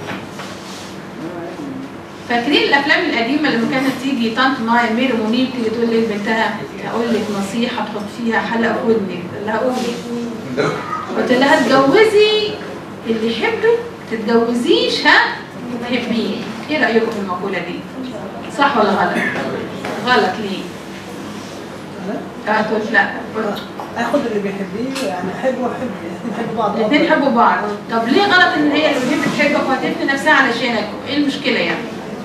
فاكرين الافلام القديمه لما كانت تيجي طنط مايا ميري منيب تيجي تقول لي لبنتها هقول لك نصيحه تحط فيها حلقه في ودنك قلت لها قولي قلت لها اتجوزي اللي يحبك تتجوزيش ها تحبيه ايه رايكم في المقوله دي صح ولا غلط غلط ليه اه تقول لا اخد اللي بيحبيه يعني احبه واحب الاثنين بيحبوا بعض الاثنين يحبوا بعض طب ليه غلط ان هي اللي بتحب تحبك وهتفني نفسها علشانك ايه المشكله يعني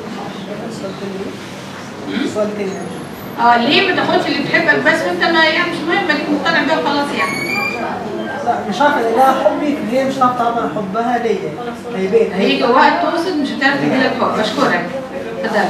سؤال تاني اه ليه ما تاخدش اللي بتحبك بس وانت ما يعني مش مهم ليك مقتنع بيها وخلاص يعني لا مش عارفه اقول لها حبي هي مش هتعرف تعبر حبها ليا هيبان هيجي وقت تقصد مش هتعرف تجيلك حب اشكرك اتفضل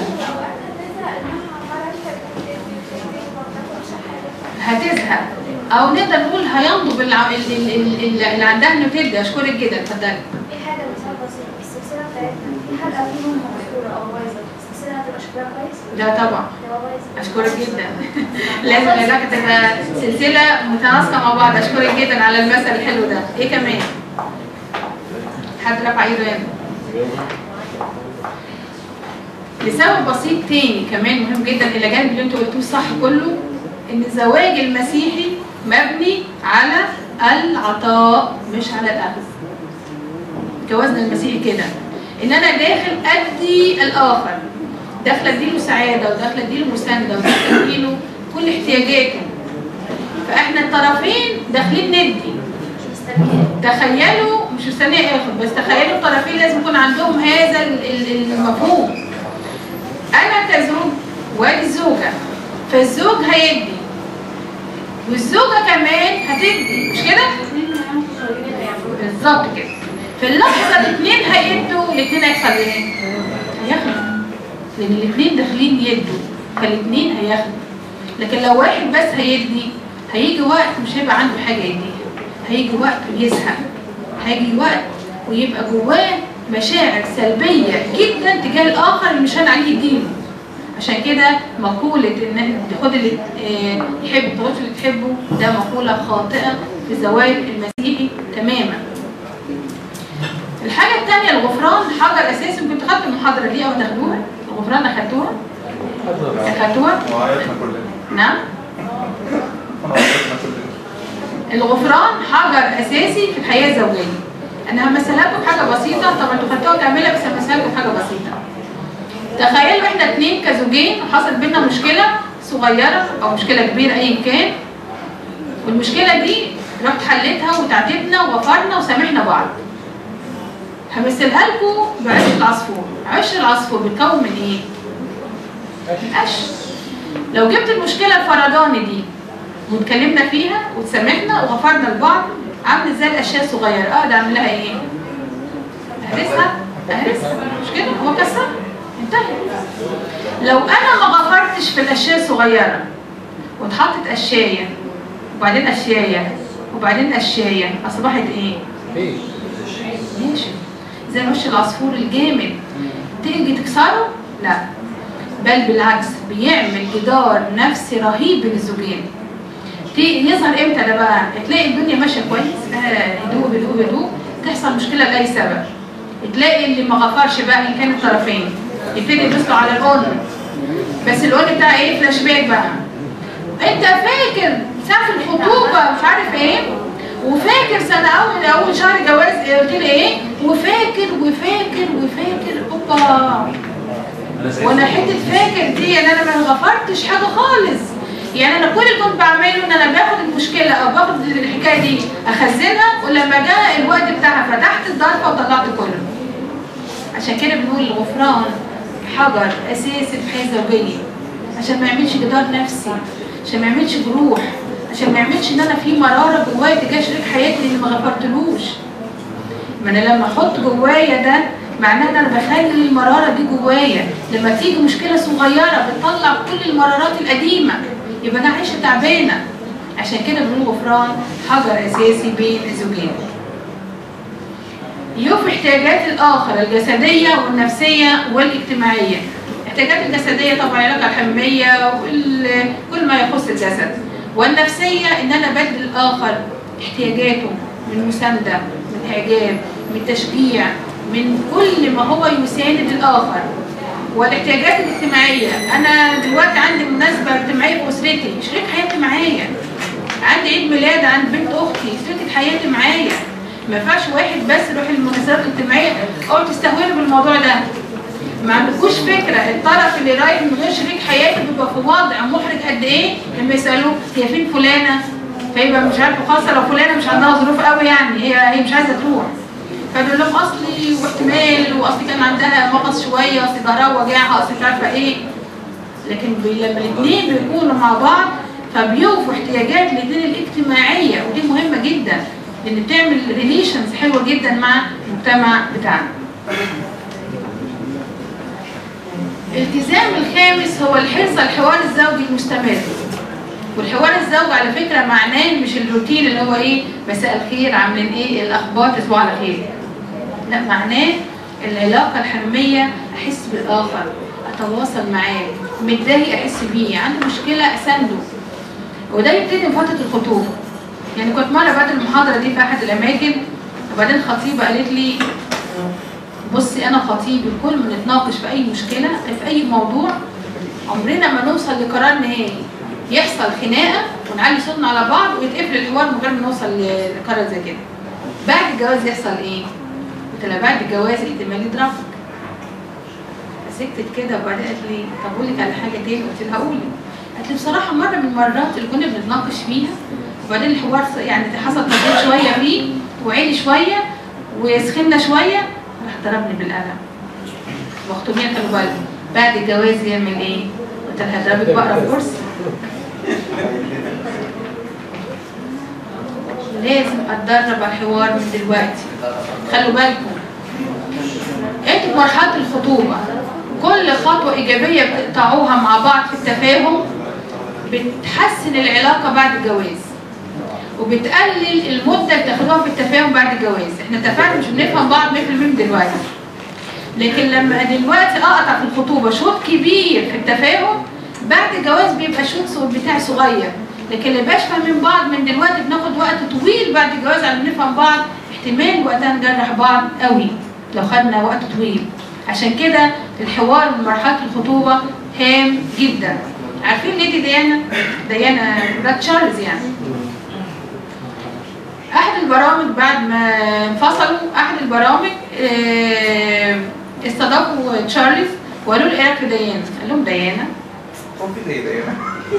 هتزهق او نقدر نقول هينضب الع- ال- ال- ال- ال- اللي عندها انه تدي اشكرك جدا اتفضلي في حاجه مثال بسيط السلسله بتاعتنا في حلقه فيهم مكسوره او بايظه السلسله هتبقى شكلها كويس لا طبعا تبقى بايظه اشكرك جدا لازم العلاقه تبقى سلسله متناسقه مع بعض اشكرك جدا على المثل الحلو ده ايه كمان حد رفع ايده هنا لسبب بسيط تاني كمان مهم جدا الى جانب اللي انتوا قلتوه صح كله ان الزواج المسيحي مبني على العطاء مش على الاخذ جوازنا المسيحي كده ان انا داخل ادي الاخر داخله اديله سعاده وداخله اديله مسانده وداخله اديله كل احتياجاته فاحنا الطرفين داخلين ندي تخيلوا مش مستنيه اخد بس تخيلوا الطرفين لازم يكون عندهم هذا ال- ال- المفهوم انا كزوج وادي الزوجه فالزوج هيدي والزوجه كمان هتدي مش كده بالظبط كده في اللحظه الاثنين هيدوا الاثنين هيحصل ايه هياخدوا لان الاثنين داخلين يدوا فالاثنين هياخدوا لكن لو واحد بس هيدي هيجي وقت مش هيبقى عنده حاجه يديها هيجي وقت ويزهق هيجي وقت ويبقى جواه مشاعر سلبيه جدا تجاه الاخر اللي مش هان عليه يديله عشان كده مقولة ان احنا تاخد اللي آه، يحب تاخدش اللي تحبه ده مقولة خاطئة في الزواج المسيحي تماما. الحاجة الثانية الغفران حجر أساسي كنت خدت المحاضرة دي أو تاخدوها؟ الغفران أخدتوها؟ أخدتوها؟ وعيطنا كلنا نعم؟ وعيطنا كلنا الغفران حجر أساسي في الحياة الزوجية. أنا همثلها لكم بحاجة بسيطة طبعا انتوا خدتوها كاملة بس همثلها لكم بحاجة بسيطة. تخيلوا احنا اتنين كزوجين وحصل بينا مشكلة صغيرة أو مشكلة كبيرة أيا كان والمشكلة دي رحت حليتها وتعاتبنا وغفرنا وسامحنا بعض. همثلها لكم بعش العصفور، عش العصفور بيتكون من ايه؟ قش. لو جبت المشكلة الفرداني دي واتكلمنا فيها وتسامحنا وغفرنا لبعض عامل زي الاشياء الصغيره اقعد اعمل لها ايه؟ اهرسها اهرسها مش كده؟ هو كسر انتهى لو انا ما غفرتش في الاشياء الصغيره واتحطت قشايه وبعدين قشايه وبعدين قشايه اصبحت ايه؟ ماشي زي وش العصفور الجامد تيجي تكسره؟ لا بل بالعكس بيعمل جدار نفسي رهيب بين الزوجين تي- يظهر امتى ده بقى؟ تلاقي الدنيا ماشيه كويس آه، هدوء هدوء هدوء تحصل مشكله لاي سبب تلاقي اللي ما غفرش بقى اللي كان الطرفين يبتدي يبصوا على الاون بس الاون بتاع ايه فلاش باك بقى انت فاكر ساعه الخطوبه مش عارف ايه وفاكر سنه اول اول شهر جواز قلت لي ايه وفاكر وفاكر وفاكر اوبا وانا حته فاكر دي ان انا ما غفرتش حاجه خالص يعني انا كل اللي كنت بعمله ان انا باخد المشكله او باخد الحكايه دي اخزنها ولما جاء الوقت بتاعها فتحت الظرفه وطلعت كله عشان كده بنقول الغفران حجر اساسي في الحياه الزوجيه عشان ما يعملش جدار نفسي عشان ما يعملش جروح عشان ما يعملش ان انا في مراره جوايا تجاه شريك حياتي اللي ما غفرتلوش ما انا لما احط جوايا ده معناه ان انا بخلي المراره دي جوايا لما تيجي مشكله صغيره بتطلع كل المرارات القديمه يبقى انا عايشه تعبانه عشان كده بنقول غفران حجر اساسي بين الزوجين يوفي احتياجات الاخر الجسديه والنفسيه والاجتماعيه الاحتياجات الجسديه طبعا العلاقه الحميميه وكل ما يخص الجسد والنفسيه ان انا بدي الاخر احتياجاته من مسانده من اعجاب من تشجيع من كل ما هو يساند الاخر والاحتياجات الاجتماعيه انا دلوقتي عندي مناسبه اجتماعيه في اسرتي شريك حياتي معايا عندي عيد ميلاد عند بنت اختي شريكه حياتي معايا ما ينفعش واحد بس يروح المناسبات الاجتماعيه او تستهوني بالموضوع ده ما عندكوش فكره الطرف اللي رايح من غير شريك حياته بيبقى في وضع محرج قد ايه لما يسالوه هي فين فلانه فيبقى مش عارفه خاصه لو فلانه مش عندها ظروف قوي يعني هي هي مش عايزه تروح فبيقول لهم اصلي واحتمال واصلي كان عندها مغص شويه اصل ظهرها وجعها اصل مش عارفه ايه لكن بي- لما الاثنين بيكونوا مع بعض فبيوفوا احتياجات الاثنين الاجتماعيه ودي مهمه جدا لان بتعمل ريليشنز حلوه جدا مع المجتمع بتاعنا. الالتزام الخامس هو الحرص على الحوار الزوجي المستمر. والحوار الزوجي على فكره معناه مش الروتين اللي هو ايه مساء الخير عاملين ايه الاخبار تصبحوا على خير. لا معناه العلاقه الحميميه احس بالاخر اتواصل معاه متضايق احس بيه عنده مشكله اسانده وده يبتدي من فتره الخطوبه يعني كنت مره بعد المحاضره دي في احد الاماكن وبعدين خطيبه قالت لي بصي انا خطيبي كل ما نتناقش في اي مشكله في اي موضوع عمرنا ما نوصل لقرار نهائي يحصل خناقه ونعلي صوتنا على بعض ويتقفل الحوار من غير ما نوصل ل- لقرار زي كده بعد الجواز يحصل ايه؟ قلت لها بعد الجواز احتمال يضربك سكتت كده وبعدين قالت لي طب اقول لك على حاجه تاني قلت لها قولي قالت لي بصراحه مره من المرات اللي كنا بنتناقش فيها وبعدين الحوار س- يعني حصل تضييق شويه فيه وعلي شويه وسخنا شويه راح ضربني بالقلم مخطوبين كانوا بالهم بعد الجواز يعمل ايه؟ قلت لها هضربك بقرا في كرسي لازم اتدرب على الحوار من دلوقتي خلوا بالكم انتوا في مرحله الخطوبه كل خطوه ايجابيه بتقطعوها مع بعض في التفاهم بتحسن العلاقه بعد الجواز وبتقلل المده اللي تاخدوها في التفاهم بعد الجواز احنا اتفقنا مش بنفهم بعض 100% من دلوقتي لكن لما دلوقتي اقطع في الخطوبه شوط كبير في التفاهم بعد الجواز بيبقى شوط صغ- بتاع صغير لكن اللي بقاش فاهمين بعض من دلوقتي بناخد وقت طويل بعد الجواز على ما نفهم بعض احتمال وقتها نجرح بعض قوي لو خدنا وقت طويل عشان كده الحوار من مرحله الخطوبه هام جدا عارفين ليدي ديانا ديانا مرات تشارلز يعني احد البرامج بعد ما انفصلوا احد البرامج آه، استضافوا تشارلز وقالوا له ايه رايك في ديانا؟ قال لهم ديانا هو في زي ده هنا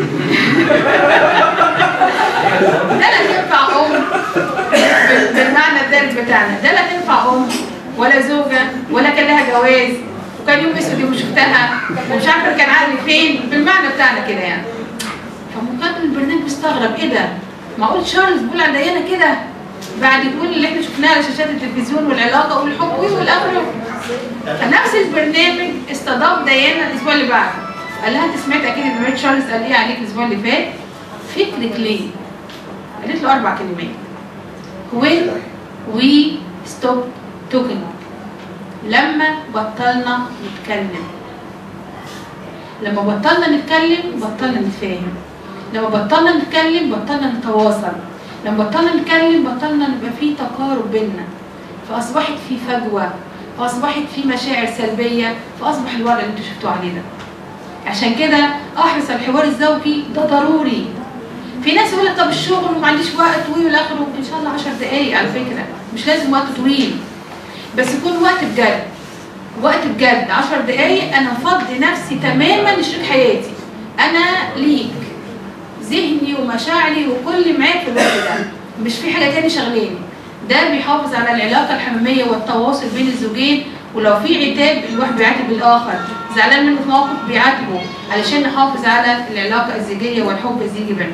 ده لا تنفع ام بال- بالمعنى الدارج بتاعنا ده لا تنفع ام ولا زوجه ولا كان لها جواز وكان يوم اسود يوم شفتها ومش عارفه كان عقلي فين بالمعنى بتاعنا كده يعني فمقدم البرنامج مستغرب ايه ده؟ معقول تشارلز بيقول على ديانا كده بعد كل اللي احنا شفناه على شاشات التلفزيون والعلاقه والحب والاخره فنفس البرنامج استضاف ديانا الاسبوع اللي بعده قال لها انت سمعت اكيد ان تشارلز قال ايه عليك الاسبوع اللي فات فكرك ليه؟ قالت له اربع كلمات when we stop talking لما بطلنا نتكلم لما بطلنا نتكلم بطلنا نتفاهم لما بطلنا نتكلم بطلنا نتواصل لما بطلنا نتكلم بطلنا نبقى في تقارب بينا فاصبحت في فجوه فاصبحت في مشاعر سلبيه فاصبح الوضع اللي انتوا شفتوه عليه ده عشان كده احرص على الحوار الزوجي ده ضروري في ناس يقول لك طب الشغل وما عنديش وقت والى اخره ان شاء الله 10 دقائق على فكره مش لازم وقت طويل بس يكون وقت بجد وقت بجد 10 دقائق انا مفضي نفسي تماما لشريك حياتي انا ليك ذهني ومشاعري وكل معاك في الوقت ده مش في حاجه تاني شغلاني ده بيحافظ على العلاقه الحميميه والتواصل بين الزوجين ولو في عتاب الواحد بيعاتب الاخر زعلان منه في موقف بيعاتبه علشان نحافظ على العلاقه الزوجيه والحب الزوجي بيننا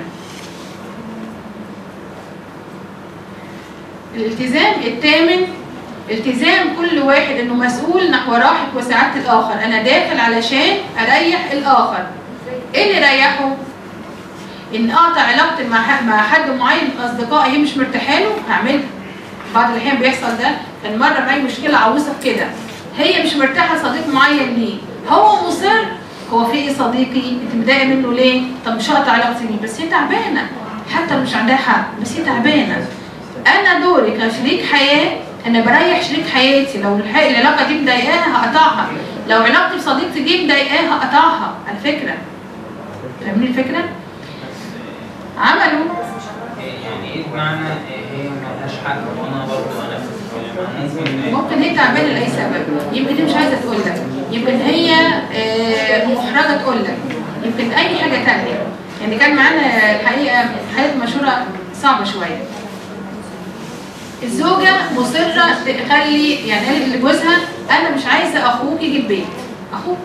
الالتزام الثامن التزام كل واحد انه مسؤول نحو راحه وسعاده الاخر انا داخل علشان اريح الاخر ايه اللي يريحه ان اقطع علاقتي مع ح- مع حد معين من اصدقائي هي مش مرتاحه له هعملها بعض الاحيان بيحصل ده كان مره معايا مشكله عويصه في كده هي مش مرتاحه لصديق معين ليه هو مصر هو في ايه صديقي انت متضايقه منه ليه طب مش هقطع علاقتي بيه بس هي تعبانه حتى لو مش عندها حق بس هي تعبانه انا دوري كشريك حياه انا بريح شريك حياتي لو الح- العلاقه دي مضايقاها هقطعها لو علاقتي بصديقتي دي مضايقاها هقطعها على فكره فاهمين الفكره عملوا يعني ايه بمعنى هي ملهاش حق وانا برضه انفذ الكلام ممكن ممكن هي تعبانه لاي سبب يمكن هي مش عايزه تقول لك يمكن هي آه، محرجه تقول لك يمكن اي حاجه تانية يعني كان معانا الحقيقه حالة مشهوره صعبه شويه الزوجه مصره تخلي يعني قالت لجوزها انا مش عايزه اخوك يجي البيت اخوك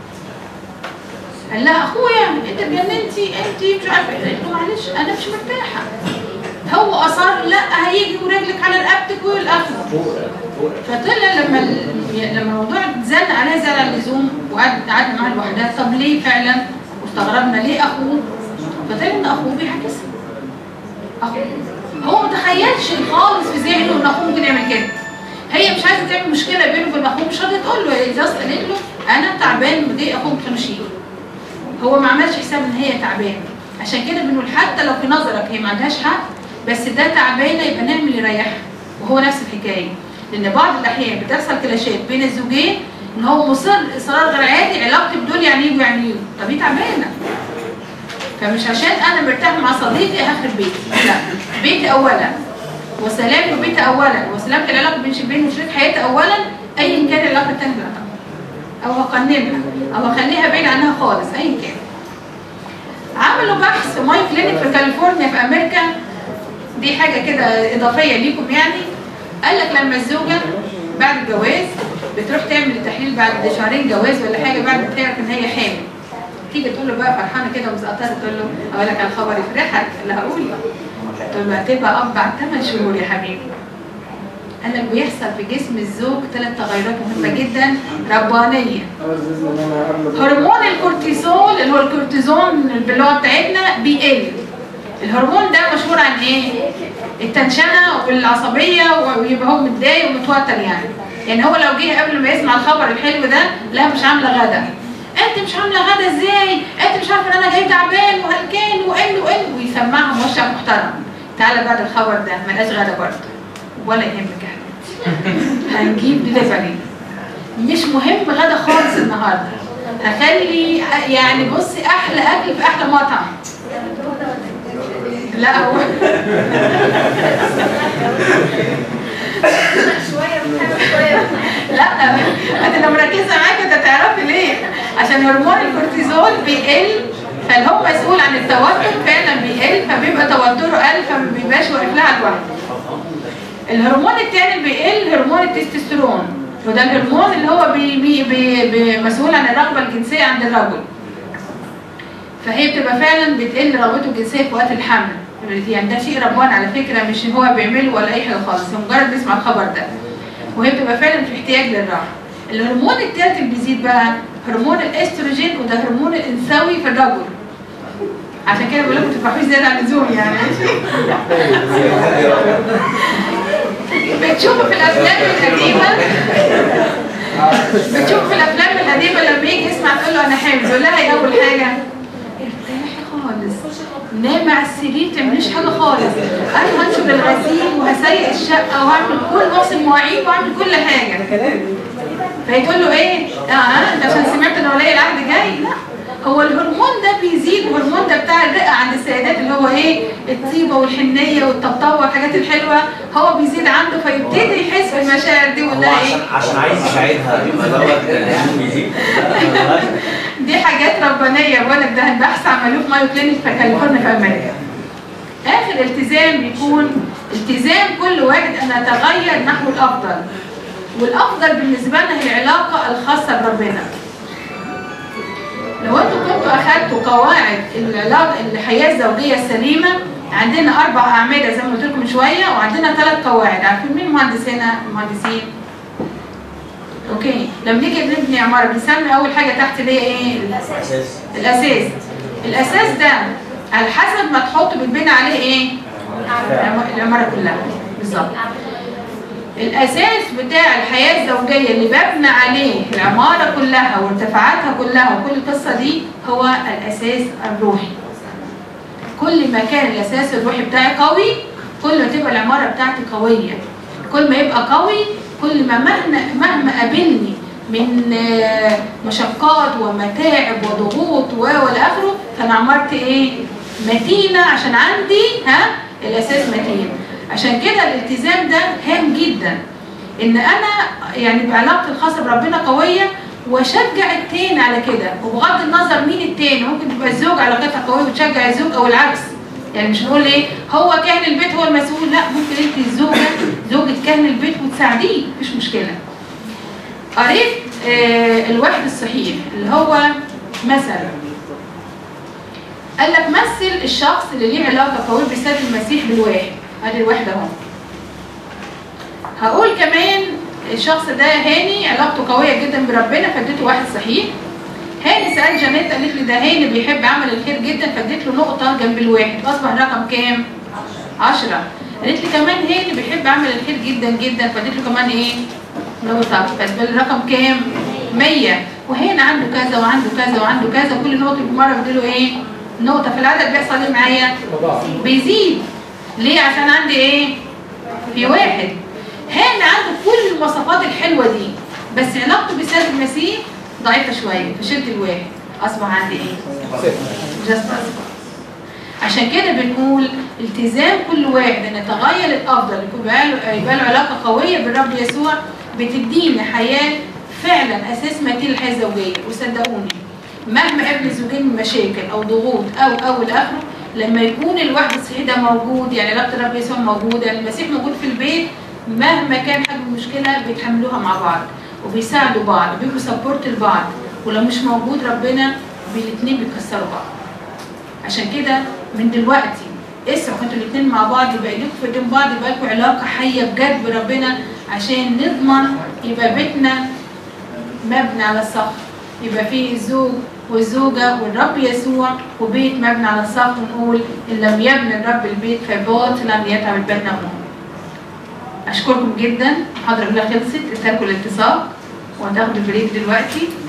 قال لها اخويا انت اتجننتي انت مش عارفه ايه قالت له معلش انا مش مرتاحه هو اصر لا هيجي ورجلك على رقبتك والاخر فطلع لما ال- لما الموضوع اتزن عليها زياده عن اللزوم وقعدت قعدنا معاها لوحدها طب ليه فعلا واستغربنا ليه اخوه فطلع ان اخوه بيعكسها اخوه هو ما تخيلش خالص في ذهنه ان اخوه ممكن يعمل كده هي مش عايزه تعمل مشكله بينه وبين اخوه مش راضيه تقول له هي جاست قالت له انا تعبان مضايق اخوك تمشي هو ما عملش حساب ان هي تعبانه عشان كده بنقول حتى لو في نظرك هي ما عندهاش حق بس ده تعبانه يبقى نعمل اللي يريحها وهو نفس الحكايه لان بعض الاحيان بتحصل كلاشات بين الزوجين ان هو مصر اصرار غير عادي علاقتي بدول يعني يجوا يعني يجوا طب هي تعبانه فمش عشان انا مرتاح مع صديقي هخرب بيتي لا بيتي اولا وسلامي وبيتي اولا وسلامه العلاقه بين شريكين وشريك حياتي اولا ايا كان العلاقه الثانيه لا او هقننها او هخليها بعيد عنها خالص ايا كان عملوا بحث في ماي كلينيك في كاليفورنيا في امريكا دي حاجه كده اضافيه ليكم يعني قال لك لما الزوجه بعد الجواز بتروح تعمل التحليل بعد شهرين جواز ولا حاجه بعد ما تعرف ان هي حامل تيجي تقول له بقى فرحانه كده ومزقطره تقول له اقول لك على الخبر يفرحك اللي هقول تقول له هتبقى اب بعد 8 شهور يا حبيبي قال لك بيحصل في جسم الزوج ثلاث تغيرات مهمه جدا ربانيه هرمون الكورتيزول اللي هو الكورتيزون باللغه بتاعتنا بيقل الهرمون ده مشهور عن ايه؟ التنشنه والعصبيه ويبقى هو متضايق ومتوتر يعني يعني هو لو جه قبل ما يسمع الخبر الحلو ده لا مش عامله غدا انت مش عامله غدا ازاي؟ انت مش عارفه ان انا جاي تعبان وهلكان وقل وقل ويسمعها موشع محترم تعالى بعد الخبر ده ملقاش غدا برضه ولا يهمك يا حبيبتي هنجيب دليفري مش مهم غدا خالص النهارده هخلي يعني بصي احلى اكل في احلى مطعم لا هو لا انت لو مركزه معاك انت تعرفي ليه عشان هرمون الكورتيزول بيقل فاللي هو مسؤول عن التوتر فعلا بيقل فبيبقى توتره قل فما بيبقاش واقف لها لوحده الهرمون الثاني اللي بيقل هرمون التستوستيرون وده الهرمون اللي هو بي بي بي بي مسؤول عن الرغبه الجنسيه عند الرجل فهي بتبقى فعلا بتقل رغبته الجنسيه في وقت الحمل يعني ده شيء ربان على فكره مش هو بيعمله ولا اي حاجه خالص هو مجرد بيسمع الخبر ده وهي بتبقى فعلا في احتياج للراحه الهرمون الثالث اللي بيزيد بقى هرمون الاستروجين وده هرمون الانثوي في الرجل عشان كده بقول لكم ما تفرحوش زياده عن اللزوم يعني بتشوفوا في الافلام القديمه بتشوفوا في الافلام القديمه لما يجي يسمع تقول له انا حامل يقول لها ايه اول حاجه ارتاحي خالص نامي على السرير ما تعمليش حاجه خالص انا هنشر الغسيل وهسيق الشقه وهعمل كل نص المواعيد واعمل كل حاجه فهي تقول له ايه اه انت عشان سمعت ان ولي العهد جاي لا هو الهرمون ده بيزيد والهرمون ده بتاع الرئه عند السيدات اللي هو ايه الطيبه والحنيه والطبطبه والحاجات الحلوه هو بيزيد عنده فيبتدي يحس بالمشاعر دي هو عشان ولا ايه عشان عايز يساعدها يبقى دوت الهرمون بيزيد دي حاجات ربانيه بقول لك ده البحث عملوه في مايو كلينيك في كاليفورنيا في امريكا اخر التزام بيكون التزام كل واحد ان اتغير نحو الافضل والافضل بالنسبه لنا هي العلاقه الخاصه بربنا لو انتوا كنتوا اخدتوا قواعد العلاقه الحياه الزوجيه السليمه عندنا اربع اعمده زي ما قلت لكم من شويه وعندنا ثلاث قواعد عارفين مين مهندسينا المهندسين اوكي لما نيجي نبني عماره بنسمي اول حاجه تحت اللي هي ايه اساس الاساس الاساس ده على حسب ما تحط بتبني عليه ايه العم- العماره كلها بالظبط الاساس بتاع الحياه الزوجيه اللي ببنى عليه العماره كلها وارتفاعاتها كلها وكل القصه دي هو الاساس الروحي كل ما كان الاساس الروحي بتاعي قوي كل ما تبقى العماره بتاعتي قويه كل ما يبقى قوي كل ما مهما مهما قابلني من آه، مشقات ومتاعب وضغوط و والى اخره فانا عمارتي ايه متينه عشان عندي ها الاساس متين عشان كده الالتزام ده هام جدا ان انا يعني بعلاقتي الخاصه بربنا قويه واشجع التاني على كده وبغض النظر مين التاني ممكن تبقى الزوج علاقتها قويه وتشجع الزوج او العكس يعني مش نقول ايه هو كاهن البيت هو المسؤول لا ممكن انت الزوجه زوجة كاهن البيت وتساعديه مفيش مشكله قريت آه الواحد الصحيح اللي هو مثلا قال لك مثل الشخص اللي ليه علاقه قويه بسبب المسيح بالواحد ادي الواحد اهو هقول كمان الشخص ده هاني علاقته قويه جدا بربنا فاديته واحد صحيح هاني سأل جانيت قالت لي ده هاني بيحب عمل الخير جدا فاديت له نقطة جنب الواحد أصبح رقم كام؟ 10 قالت لي كمان هاني بيحب عمل الخير جدا جدا فاديت له كمان إيه؟ نقطة فاديت الرقم كام؟ 100 وهنا عنده كذا وعنده كذا وعنده كذا كل نقطة مرة بديله إيه؟ نقطة في العدد بيحصل إيه معايا؟ بيزيد ليه؟ عشان عندي إيه؟ في واحد هاني عنده كل المواصفات الحلوة دي بس علاقته بسيد المسيح ضعيفة شوية فشلت الواحد أصبح عندي إيه؟ جاست أصبح عشان كده بنقول التزام كل واحد ان يتغير الافضل يبقى له يبقى له علاقه قويه بالرب يسوع بتدينا حياه فعلا اساس متين الحياه الزوجيه وصدقوني مهما قابل الزوجين من مشاكل او ضغوط او او الى اخره لما يكون الواحد الصحيح ده موجود يعني علاقه الرب يسوع موجوده المسيح موجود في البيت مهما كان حجم المشكله بيتحملوها مع بعض وبيساعدوا بعض بيبقوا سبورت لبعض ولو مش موجود ربنا الاثنين بيكسروا بعض عشان كده من دلوقتي اسعوا انتوا الاثنين مع بعض يبقى ايديكم في ايدين بعض يبقى لكم علاقه حيه بجد بربنا عشان نضمن يبقى بيتنا مبني على الصخر يبقى فيه الزوج والزوجة والرب يسوع وبيت مبني على الصخر ونقول إن لم يبني الرب البيت فباطلا يتعب البناؤون. أشكركم جدا المحاضرة كلها خلصت اتركوا الاتصال وهتاخدوا بريك دلوقتي